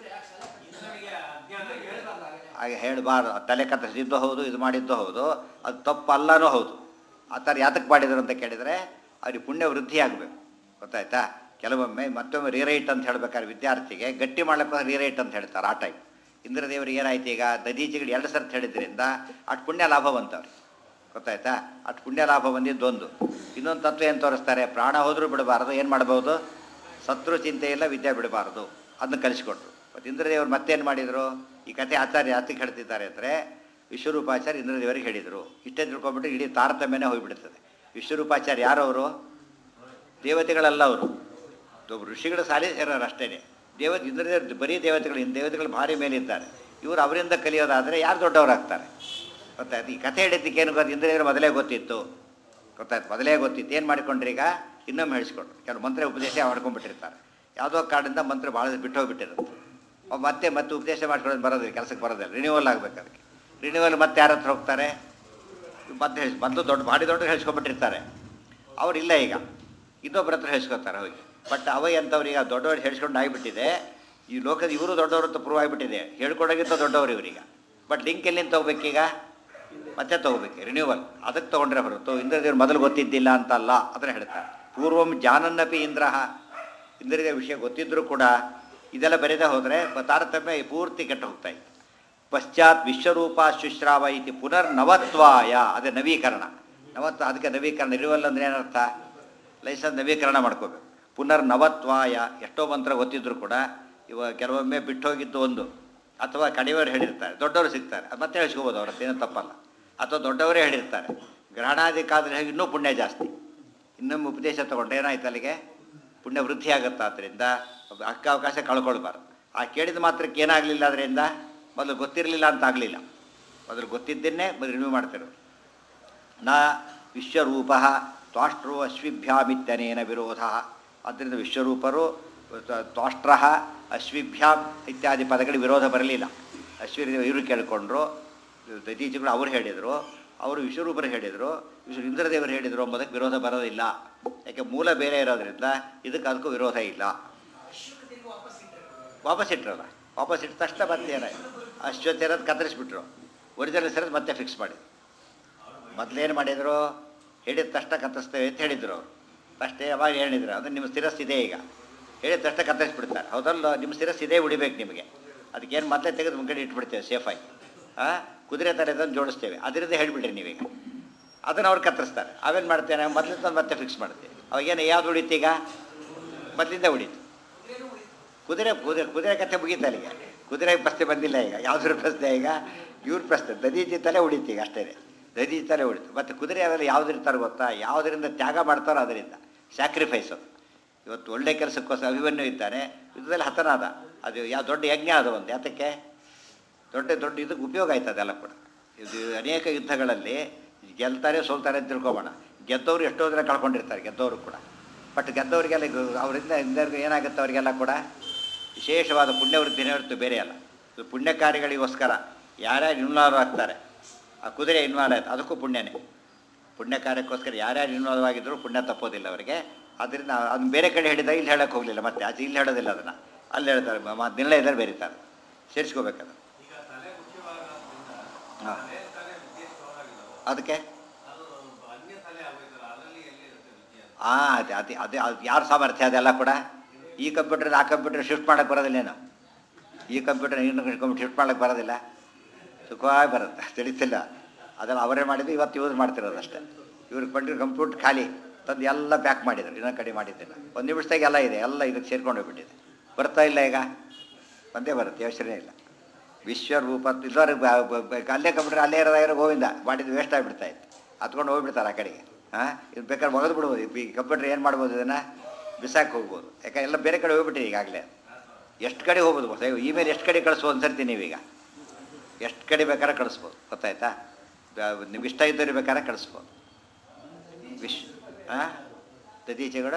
ಹಾಗೆ ಹೇಳಬಾರ್ದು ತಲೆ ಕತ್ತರಿಸಿದ್ದು ಹೌದು ಇದು ಮಾಡಿದ್ದು ಹೌದು ಅದು ತಪ್ಪಲ್ಲನೂ ಹೌದು ಆ ಥರ ಯಾತಕ್ಕೆ ಮಾಡಿದ್ರು ಅಂತ ಕೇಳಿದರೆ ಅವ್ರಿಗೆ ಪುಣ್ಯ ವೃದ್ಧಿ ಆಗಬೇಕು ಗೊತ್ತಾಯ್ತಾ ಕೆಲವೊಮ್ಮೆ ಮತ್ತೊಮ್ಮೆ ರೀರೈಟ್ ಅಂತ ಹೇಳ್ಬೇಕಾದ್ರೆ ವಿದ್ಯಾರ್ಥಿಗೆ ಗಟ್ಟಿ ಮಾಡ್ಲಿಕ್ಕೆ ರೀರೈಟ್ ಅಂತ ಹೇಳ್ತಾರೆ ಆ ಟೈಮ್ ಇಂದ್ರದೇವರಿಗೆ ಏನಾಯ್ತು ಈಗ ದದೀಚಿಗಳು ಎರಡು ಸರ್ತಿ ಹೇಳಿದ್ರಿಂದ ಅಷ್ಟು ಪುಣ್ಯ ಲಾಭ ಬಂತವ್ರಿಗೆ ಗೊತ್ತಾಯ್ತಾ ಅಷ್ಟು ಪುಣ್ಯ ಲಾಭ ಬಂದಿದ್ದೊಂದು ಇನ್ನೊಂದು ತತ್ವ ಏನು ತೋರಿಸ್ತಾರೆ ಪ್ರಾಣ ಹೋದರೂ ಬಿಡಬಾರ್ದು ಏನು ಮಾಡ್ಬೋದು ಶತ್ರು ಚಿಂತೆ ಇಲ್ಲ ವಿದ್ಯೆ ಬಿಡಬಾರ್ದು ಅದನ್ನ ಕಲಿಸ್ಕೊಟ್ರು ಮತ್ತು ಇಂದ್ರದೇವರು ಮತ್ತೇನು ಮಾಡಿದರು ಈ ಕಥೆ ಆಚಾರ್ಯ ಯಾತಕ್ಕೆ ಹೇಳ್ತಿದ್ದಾರೆ ಅಂದರೆ ವಿಶ್ವರೂಪಾಚಾರ್ಯ ಇಂದ್ರದೇವರಿಗೆ ಹೇಳಿದರು ಇಷ್ಟೇ ತಿಳ್ಕೊಂಬಿಟ್ಟು ಇಡೀ ತಾರತಮ್ಯನೇ ಹೋಗಿಬಿಡ್ತದೆ ವಿಶ್ವರೂಪಾಚಾರ್ಯ ಯಾರವರು ದೇವತೆಗಳಲ್ಲ ಅವರು ಒಬ್ಬ ಋಷಿಗಳ ಸಾಲಿ ಸೇರೋರು ಅಷ್ಟೇ ದೇವತೆ ಇಂದ್ರದೇವರು ಬರೀ ದೇವತೆಗಳು ಇನ್ನು ದೇವತೆಗಳು ಭಾರಿ ಮೇಲಿದ್ದಾರೆ ಇವರು ಅವರಿಂದ ಕಲಿಯೋದಾದರೆ ಯಾರು ದೊಡ್ಡವರಾಗ್ತಾರೆ ಗೊತ್ತಾಯ್ತು ಈ ಕಥೆ ಹೇಳಿದ್ದಕ್ಕೆ ಏನು ಗೊತ್ತು ಇಂದ್ರದೇವರು ಮೊದಲೇ ಗೊತ್ತಿತ್ತು ಗೊತ್ತಾಯ್ತು ಮೊದಲೇ ಗೊತ್ತಿತ್ತು ಏನು ಮಾಡಿಕೊಂಡ್ರಿ ಈಗ ಇನ್ನೊಮ್ಮೆ ಹೇಳಿಸ್ಕೊಂಡ್ರು ಕೆಲವು ಮಂತ್ರ ಉಪದೇಶ ಮಾಡ್ಕೊಂಡ್ಬಿಟ್ಟಿರ್ತಾರೆ ಯಾವುದೋ ಕಾರಣದಿಂದ ಮಂತ್ರ ಭಾಳ ಬಿಟ್ಟು ಹೋಗ್ಬಿಟ್ಟಿರುತ್ತೆ ಅವ್ ಮತ್ತೆ ಮತ್ತೆ ಉಪದೇಶ ಮಾಡ್ಕೊಳ್ಳೋದು ಬರೋದಿಲ್ಲ ಕೆಲಸಕ್ಕೆ ಬರೋದಿಲ್ಲ ರಿನ್ಯೂವಲ್ ಆಗ್ಬೇಕು ಅದಕ್ಕೆ ರಿನ್ಯೂವಲ್ ಮತ್ತೆ ಯಾರ ಹತ್ರ ಹೋಗ್ತಾರೆ ಮತ್ತೆ ಹೇಳಿ ಮೊದಲು ದೊಡ್ಡ ಭಾರಿ ದೊಡ್ಡ ಹೇಳ್ಸ್ಕೊಂಡ್ಬಿಟ್ಟಿರ್ತಾರೆ ಅವ್ರು ಇಲ್ಲ ಈಗ ಇನ್ನೊಬ್ಬರ ಹತ್ರ ಹೇಳ್ಸ್ಕೊತಾರೆ ಹೋಗಿ ಬಟ್ ಅವ ಎಂಥವ್ರು ಈಗ ದೊಡ್ಡವ್ರು ಹೇಳ್ಸ್ಕೊಂಡು ಆಗಿಬಿಟ್ಟಿದೆ ಈ ಲೋಕದ ಇವರು ದೊಡ್ಡವರು ಅಂತ ಪ್ರೂವ್ ಆಗಿಬಿಟ್ಟಿದೆ ಹೇಳ್ಕೊಡೋಗಿಂತ ದೊಡ್ಡವರು ಇವರೀಗ ಬಟ್ ಲಿಂಕ್ ಎಲ್ಲಿಂದ ತೊಗೋಬೇಕೀಗ ಮತ್ತೆ ತೊಗೋಬೇಕು ರಿನ್ಯೂವಲ್ ಅದಕ್ಕೆ ತೊಗೊಂಡ್ರೆ ಹೊರತು ಇಂದ್ರದೇವ್ರು ಮೊದಲು ಗೊತ್ತಿದ್ದಿಲ್ಲ ಅಂತಲ್ಲ ಅದನ್ನು ಹೇಳ್ತಾರೆ ಪೂರ್ವಂ ಜಾನನ್ನಪಿ ಇಂದ್ರಹ ಇಂದ್ರದೇವ ವಿಷಯ ಗೊತ್ತಿದ್ದರೂ ಕೂಡ ಇದೆಲ್ಲ ಬರೆದೇ ಹೋದರೆ ತಾರತಮ್ಯ ಪೂರ್ತಿ ಕೆಟ್ಟು ಹೋಗ್ತಾ ಇತ್ತು ಪಶ್ಚಾತ್ ವಿಶ್ವರೂಪ ಶುಶ್ರಾವ ಇತಿ ಪುನರ್ ನವತ್ವಾಯ ಅದೇ ನವೀಕರಣ ನವತ್ವ ಅದಕ್ಕೆ ನವೀಕರಣ ಇರುವಲ್ಲ ಅಂದ್ರೆ ಏನರ್ಥ ಲೈಸೆನ್ಸ್ ನವೀಕರಣ ಮಾಡ್ಕೋಬೇಕು ಪುನರ್ನವತ್ವಾಯ ಎಷ್ಟೋ ಮಂತ್ರ ಗೊತ್ತಿದ್ರು ಕೂಡ ಇವಾಗ ಕೆಲವೊಮ್ಮೆ ಬಿಟ್ಟು ಹೋಗಿದ್ದು ಒಂದು ಅಥವಾ ಕಡೆಯವರು ಹೇಳಿರ್ತಾರೆ ದೊಡ್ಡವರು ಸಿಗ್ತಾರೆ ಅದು ಮತ್ತೆ ಹೇಳ್ಸ್ಕೋಬೋದು ಅವ್ರ ಏನೂ ತಪ್ಪಲ್ಲ ಅಥವಾ ದೊಡ್ಡವರೇ ಹೇಳಿರ್ತಾರೆ ಗ್ರಹಣಾಧಿಕಾದ್ರೆ ಇನ್ನೂ ಪುಣ್ಯ ಜಾಸ್ತಿ ಇನ್ನೊಮ್ಮೆ ಉಪದೇಶ ತಗೊಂಡ್ರೆ ಏನಾಯ್ತು ಅಲ್ಲಿಗೆ ಪುಣ್ಯ ವೃದ್ಧಿ ಆಗುತ್ತೆ ಆದ್ದರಿಂದ ಅಕ್ಕ ಅವಕಾಶ ಕಳ್ಕೊಳ್ಬಾರ್ದು ಆ ಕೇಳಿದ ಮಾತ್ರಕ್ಕೆ ಏನಾಗಲಿಲ್ಲ ಅದರಿಂದ ಮೊದಲು ಗೊತ್ತಿರಲಿಲ್ಲ ಅಂತ ಆಗಲಿಲ್ಲ ಮೊದಲು ಗೊತ್ತಿದ್ದನ್ನೇ ಮೊದಲು ರಿನ್ಯೂ ಮಾಡ್ತಿರೋದು ನ ವಿಶ್ವರೂಪ ತ್ವಾಷ್ಟ್ರೋ ಅಶ್ವಿಭ್ಯಾಮಿತ್ಯನೇನ ವಿರೋಧ ಆದ್ದರಿಂದ ವಿಶ್ವರೂಪರು ತ್ವಾಷ್ಟ್ರ ಅಶ್ವಿಭ್ಯಾಮ್ ಇತ್ಯಾದಿ ಪದಗಳಿಗೆ ವಿರೋಧ ಬರಲಿಲ್ಲ ಅಶ್ವಿ ಇವರು ಕೇಳಿಕೊಂಡ್ರು ದತೀಜಿಗಳು ಅವ್ರು ಹೇಳಿದರು ಅವರು ವಿಶ್ವರೂಪರು ಹೇಳಿದರು ವಿಶ್ವ ಇಂದ್ರದೇವರು ಹೇಳಿದರು ಎಂಬುದಕ್ಕೆ ವಿರೋಧ ಬರೋದಿಲ್ಲ ಯಾಕೆ ಮೂಲ ಬೇರೆ ಇರೋದ್ರಿಂದ ಇದಕ್ಕೆ ಅದಕ್ಕೂ ವಿರೋಧ ಇಲ್ಲ ವಾಪಸ್ ಇಟ್ರಲ್ಲ ವಾಪಸ್ ಇಟ್ಟ ತಕ್ಷಣ ಮತ್ತೆ ಏನಾಯ್ತು ಅಶ್ವತ್ಥ ಇರೋದು ಕತ್ತರಿಸ್ಬಿಟ್ರು ಒರಿಜಿನಲ್ ಇರೋದು ಮತ್ತೆ ಫಿಕ್ಸ್ ಮಾಡಿ ಮೊದಲೇನು ಮಾಡಿದರು ಹೇಳಿದ ತಕ್ಷಣ ಕತ್ತರಿಸ್ತೇವೆ ಅಂತ ಹೇಳಿದ್ರು ಅವರು ಅಷ್ಟೇ ಅವಾಗ ಹೇಳಿದ್ರು ಅದು ನಿಮ್ಮ ಸ್ಥಿರಸ್ ಇದೆ ಈಗ ಹೇಳಿದ ತಕ್ಷಣ ಕತ್ತರಿಸ್ಬಿಡ್ತಾರೆ ಹೌದಲ್ಲ ನಿಮ್ಮ ಸ್ಥಿರಸ್ ಇದೇ ಉಡಿಬೇಕು ನಿಮಗೆ ಅದಕ್ಕೇನು ಮೊದಲೇ ತೆಗೆದು ಮುಂಗಡೆ ಇಟ್ಬಿಡ್ತೇವೆ ಸೇಫಾಗಿ ಹಾಂ ಕುದುರೆ ಥರ ಇದನ್ನು ಜೋಡಿಸ್ತೇವೆ ಅದರಿಂದ ಹೇಳಿಬಿಡ್ರಿ ನೀವೀಗ ಅದನ್ನು ಅವ್ರು ಕತ್ತರಿಸ್ತಾರೆ ಅವೇನು ಮಾಡ್ತೇನೆ ಮೊದಲಿಂದ ಮತ್ತೆ ಫಿಕ್ಸ್ ಮಾಡ್ತೇವೆ ಅವಾಗೇನು ಯಾವ್ದು ಉಳಿತು ಈಗ ಮೊದಲಿಂದ ಉಳಿತು ಕುದುರೆ ಕುದುರೆ ಕುದುರೆ ಕಥೆ ಮುಗೀತು ಅಲ್ಲಿಗೆ ಕುದುರೆ ಪ್ರಶ್ನೆ ಬಂದಿಲ್ಲ ಈಗ ಯಾವುದ್ರ ಪ್ರಶ್ನೆ ಈಗ ಇವ್ರ ಪ್ರಶ್ನೆ ದದೀಜಿ ತಲೆ ಉಳಿತು ಈಗ ಅಷ್ಟೇ ದದೀಜಿ ತಲೆ ಉಳಿತು ಮತ್ತು ಕುದುರೆ ಅವೆಲ್ಲ ಯಾವುದ್ರಿಂದ ಗೊತ್ತಾ ಯಾವುದರಿಂದ ತ್ಯಾಗ ಮಾಡ್ತಾರೋ ಅದರಿಂದ ಸ್ಯಾಕ್ರಿಫೈಸ್ ಅದು ಇವತ್ತು ಒಳ್ಳೆ ಕೆಲಸಕ್ಕೋಸ್ಕರ ಅಭಿಮನ್ಯು ಇದ್ದಾನೆ ಯುದ್ಧದಲ್ಲಿ ಹತನಾದ ಅದು ಯಾವ ದೊಡ್ಡ ಯಜ್ಞ ಅದು ಒಂದು ಯಾತಕ್ಕೆ ದೊಡ್ಡ ದೊಡ್ಡ ಇದಕ್ಕೆ ಉಪಯೋಗ ಆಯ್ತು ಅದೆಲ್ಲ ಕೂಡ ಇದು ಅನೇಕ ಯುದ್ಧಗಳಲ್ಲಿ ಗೆಲ್ತಾರೆ ಸೋಲ್ತಾರೆ ಅಂತ ತಿಳ್ಕೊಬೋಣ ಗೆದ್ದವರು ಎಷ್ಟೋ ಜನ ಕಳ್ಕೊಂಡಿರ್ತಾರೆ ಗೆದ್ದವರು ಕೂಡ ಬಟ್ ಗೆದ್ದವರಿಗೆಲ್ಲ ಇದು ಅವರಿಂದ ಹಿಂದವ್ರಿಗೆ ಏನಾಗುತ್ತೆ ಅವರಿಗೆಲ್ಲ ಕೂಡ ವಿಶೇಷವಾದ ಪುಣ್ಯವೃದ್ಧಿನೇ ಹೊರತು ಬೇರೆ ಅಲ್ಲ ಇದು ಪುಣ್ಯ ಕಾರ್ಯಗಳಿಗೋಸ್ಕರ ಯಾರ್ಯಾರು ಇನ್ವಾಲ್ವ್ ಆಗ್ತಾರೆ ಆ ಕುದುರೆ ಇನ್ವಾಲ್ವ್ ಆಯ್ತು ಅದಕ್ಕೂ ಪುಣ್ಯನೇ ಪುಣ್ಯ ಕಾರ್ಯಕ್ಕೋಸ್ಕರ ಯಾರ್ಯಾರು ಇನ್ವಾಲ್ವ್ ಆಗಿದ್ರು ಪುಣ್ಯ ತಪ್ಪೋದಿಲ್ಲ ಅವರಿಗೆ ಅದರಿಂದ ಅದನ್ನ ಬೇರೆ ಕಡೆ ಹೇಳಿದ ಇಲ್ಲಿ ಹೇಳಕ್ಕೆ ಹೋಗಲಿಲ್ಲ ಮತ್ತೆ ಆಚೆ ಇಲ್ಲಿ ಹೇಳೋದಿಲ್ಲ ಅದನ್ನು ಅಲ್ಲಿ ಹೇಳ್ತಾರೆ ಮ- ನಿರ್ಣಯದಲ್ಲಿ ಬೆರೀತಾರೆ ಸೇರಿಸ್ಕೋಬೇಕದು ಹಾಂ ಅದಕ್ಕೆ ಹಾಂ ಅದೇ ಅದೇ ಅದೇ ಅದು ಯಾರ ಸಾಮರ್ಥ್ಯ ಅದೆಲ್ಲ ಕೂಡ ಈ ಕಂಪ್ಯೂಟರ್ ಆ ಕಂಪ್ಯೂಟರ್ ಶಿಫ್ಟ್ ಮಾಡೋಕ್ಕೆ ಬರೋದಿಲ್ಲೇನು ಈ ಕಂಪ್ಯೂಟರ್ ಇನ್ನೊಂದು ಕಂಪ್ಯೂಟರ್ ಶಿಫ್ಟ್ ಮಾಡೋಕ್ಕೆ ಬರೋದಿಲ್ಲ ಸುಖವಾಗಿ ಬರುತ್ತೆ ತಿಳಿತಿಲ್ಲ ಅದೆಲ್ಲ ಅವರೇ ಮಾಡಿದ್ದು ಇವತ್ತು ಯೂಸ್ ಮಾಡ್ತಿರೋದು ಅಷ್ಟೇ ಇವ್ರಿಗೆ ಬಂದಿರೋ ಕಂಪ್ಯೂಟರ್ ಖಾಲಿ ತಂದು ಎಲ್ಲ ಪ್ಯಾಕ್ ಮಾಡಿದ್ರು ಇನ್ನೊಂದು ಕಡೆ ಮಾಡಿದ್ದಿಲ್ಲ ಒಂದು ನಿಮಿಷದಾಗ ಎಲ್ಲ ಇದೆ ಎಲ್ಲ ಇದಕ್ಕೆ ಸೇರ್ಕೊಂಡು ಹೋಗ್ಬಿಟ್ಟಿದೆ ಬರ್ತಾ ಇಲ್ಲ ಈಗ ಒಂದೇ ಬರುತ್ತೆ ಯೋಚನೆ ಇಲ್ಲ ವಿಶ್ವರೂಪ ಇದ್ದವ್ರಿಗೆ ಅಲ್ಲೇ ಕಂಪ್ಯೂಟರ್ ಅಲ್ಲೇ ಇರೋದಾಗಿರೋ ಗೋವಿಂದ ಮಾಡಿದ್ದು ವೇಸ್ಟ್ ಆಗಿಬಿಡ್ತಾ ಇತ್ತು ಹತ್ಕೊಂಡು ಹೋಗ್ಬಿಡ್ತಾರೆ ಆ ಕಡೆಗೆ ಹಾಂ ಇದು ಬೇಕಾದ್ರೆ ಒಗೆದು ಬಿಡ್ಬೋದು ಈ ಕಂಪ್ಯೂಟರ್ ಏನು ಮಾಡ್ಬೋದು ಇದನ್ನು ಬಿಸಾಕಿ ಹೋಗ್ಬೋದು ಯಾಕೆ ಎಲ್ಲ ಬೇರೆ ಕಡೆ ಹೋಗ್ಬಿಟ್ಟಿದೆ ಈಗಾಗಲೇ ಎಷ್ಟು ಕಡೆ ಹೋಗ್ಬೋದು ಗೊತ್ತಾ ಇಮೇಲ್ ಎಷ್ಟು ಕಡೆ ಕಳಿಸ್ಬೋದು ಅನ್ಸರ್ತಿ ನೀವೀಗ ಎಷ್ಟು ಕಡೆ ಬೇಕಾದ್ರೆ ಕಳಿಸ್ಬೋದು ಗೊತ್ತಾಯ್ತಾ ನಿಮ್ಗೆ ಇಷ್ಟ ಇದ್ದವ್ರಿಗೆ ಬೇಕಾದ್ರೆ ಕಳಿಸ್ಬೋದು ವಿಶ್ ಹಾಂ ದದೀಚಿಗಳ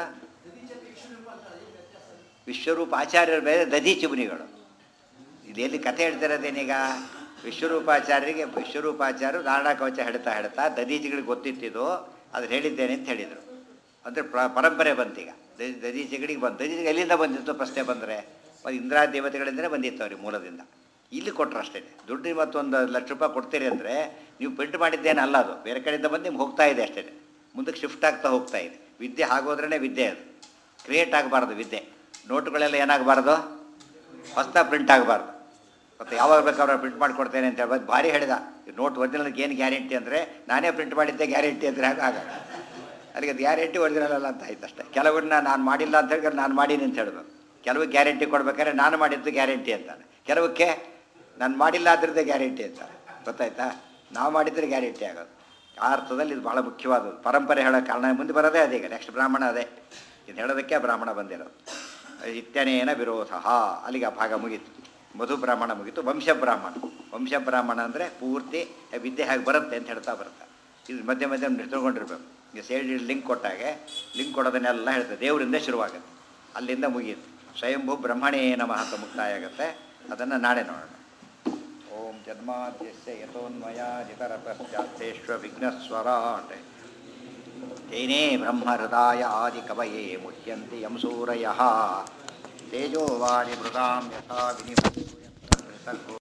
ವಿಶ್ವರೂಪ ಆಚಾರ್ಯರು ಬೇರೆ ದದೀಚಿ ಮುನಿಗಳು ಇದು ಎಲ್ಲಿ ಕಥೆ ಹೇಳ್ತಿರೋದೇನೀಗ ವಿಶ್ವರೂಪಾಚಾರ್ಯರಿಗೆ ವಿಶ್ವರೂಪಾಚಾರ್ಯರು ನಾರಾಯಣ ಕವಚ ಹೇಳ್ತಾ ಹೇಳ್ತಾ ದದೀಚಿಗಳಿಗೆ ಗೊತ್ತಿತ್ತಿದ್ದು ಅದು ಹೇಳಿದ್ದೇನೆ ಅಂತ ಹೇಳಿದರು ಅಂದರೆ ಪ್ರ ಪರಂಪರೆ ಬಂತೀಗ ದ- ದದೀಚಿಗಳಿಗೆ ಬಂತು ದದೀಚಿಗೆ ಎಲ್ಲಿಂದ ಬಂದಿತ್ತು ಪ್ರಶ್ನೆ ಬಂದರೆ ಇಂದ್ರಾ ದೇವತೆಗಳಿಂದಲೇ ಬಂದಿತ್ತು ಅವ್ರಿಗೆ ಮೂಲದಿಂದ ಇಲ್ಲಿ ಕೊಟ್ಟರು ಅಷ್ಟೇ ದುಡ್ಡು ಮತ್ತೊಂದು ಲಕ್ಷ ರೂಪಾಯಿ ಕೊಡ್ತೀರಿ ಅಂದರೆ ನೀವು ಪ್ರಿಂಟ್ ಮಾಡಿದ್ದೇನೆ ಅಲ್ಲ ಅದು ಬೇರೆ ಕಡೆಯಿಂದ ಬಂದು ನಿಮ್ಗೆ ಹೋಗ್ತಾ ಇದೆ ಅಷ್ಟೇ ಮುಂದಕ್ಕೆ ಶಿಫ್ಟ್ ಆಗ್ತಾ ಹೋಗ್ತಾ ಇದೆ ವಿದ್ಯೆ ಆಗೋದ್ರೇ ವಿದ್ಯೆ ಅದು ಕ್ರಿಯೇಟ್ ಆಗಬಾರ್ದು ವಿದ್ಯೆ ನೋಟುಗಳೆಲ್ಲ ಏನಾಗಬಾರ್ದು ಹೊಸ್ದಾಗಿ ಪ್ರಿಂಟ್ ಆಗಬಾರ್ದು ಮತ್ತು ಯಾವಾಗ ಬೇಕಾದ್ರೆ ಪ್ರಿಂಟ್ ಮಾಡಿಕೊಡ್ತೇನೆ ಅಂತ ಹೇಳ್ಬೋದು ಭಾರಿ ಹೇಳಿದ ಈ ನೋಟ್ ಒರಿಜಿನಲ್ಗೆ ಏನು ಗ್ಯಾರಂಟಿ ಅಂದರೆ ನಾನೇ ಪ್ರಿಂಟ್ ಮಾಡಿದ್ದೆ ಗ್ಯಾರಂಟಿ ಅಂದರೆ ಆಗ ಆಗ ಅಲ್ಲಿಗೆ ಅದು ಗ್ಯಾರಂಟಿ ಒರಿಜಿನಲ್ ಅಲ್ಲ ಅಂತ ಆಯ್ತು ಅಷ್ಟೇ ಕೆಲವನ್ನ ನಾನು ಮಾಡಿಲ್ಲ ಅಂತ ಹೇಳಿದ್ರೆ ನಾನು ಮಾಡೀನಿ ಅಂತ ಹೇಳ್ಬೇಕು ಕೆಲವು ಗ್ಯಾರಂಟಿ ಕೊಡ್ಬೇಕಾದ್ರೆ ನಾನು ಮಾಡಿದ್ದು ಗ್ಯಾರಂಟಿ ಅಂತಾನೆ ಕೆಲವಕ್ಕೆ ನಾನು ಮಾಡಿಲ್ಲ ಅದ್ರದ್ದೇ ಗ್ಯಾರಂಟಿ ಅಂತಾರೆ ಗೊತ್ತಾಯ್ತಾ ನಾವು ಮಾಡಿದ್ರೆ ಗ್ಯಾರಂಟಿ ಆಗೋದು ಆ ಅರ್ಥದಲ್ಲಿ ಇದು ಭಾಳ ಮುಖ್ಯವಾದದ್ದು ಪರಂಪರೆ ಹೇಳೋ ಕಾರಣ ಮುಂದೆ ಬರೋದೇ ಅದೇ ಈಗ ನೆಕ್ಸ್ಟ್ ಬ್ರಾಹ್ಮಣ ಅದೇ ಇದು ಹೇಳೋದಕ್ಕೆ ಬ್ರಾಹ್ಮಣ ಬಂದಿರೋದು ಇತ್ಯನೇನ ವಿರೋಧ ಅಲ್ಲಿಗೆ ಆ ಭಾಗ ಮುಗೀತು ಮಧು ಬ್ರಾಹ್ಮಣ ಮುಗೀತು ವಂಶ ಬ್ರಾಹ್ಮಣ ವಂಶ ಬ್ರಾಹ್ಮಣ ಅಂದರೆ ಪೂರ್ತಿ ವಿದ್ಯೆ ಹೇಗೆ ಬರುತ್ತೆ ಅಂತ ಹೇಳ್ತಾ ಬರುತ್ತೆ ಇದು ಮಧ್ಯೆ ಮಧ್ಯೆ ತಿಳ್ಕೊಂಡಿರ್ಬೇಕು ಈಗ ಸೇರಿ ಲಿಂಕ್ ಕೊಟ್ಟಾಗೆ ಲಿಂಕ್ ಕೊಡೋದನ್ನೆಲ್ಲ ಹೇಳ್ತದೆ ದೇವರಿಂದ ಶುರುವಾಗುತ್ತೆ ಅಲ್ಲಿಂದ ಮುಗೀತು ಸ್ವಯಂಭೂ ಬ್ರಹ್ಮಣೇ ನಮಃ ಅಂತ ಮುಕ್ತಾಯ ಆಗುತ್ತೆ ಅದನ್ನು ನಾಳೆ ನೋಡೋಣ ಓಂ ಜನ್ಮಾದ್ಯಸ್ಯ ಯಥೋನ್ಮಯಾಜಿತರತಶ್ಚಾತ್ತೇಶ್ವ ವಿಘ್ನಸ್ವರಾಟ್ ತೇನೇ ಬ್ರಹ್ಮಹೃದಾಯ ಆದಿಕವಯೇ ಮುಹ್ಯಂತಿ ಯಂ ಸೂರಯಃ ತೇಜೋವಾರಿ ಮೃಗಾಂ ಯಥಾ ವಿನಿಮಯ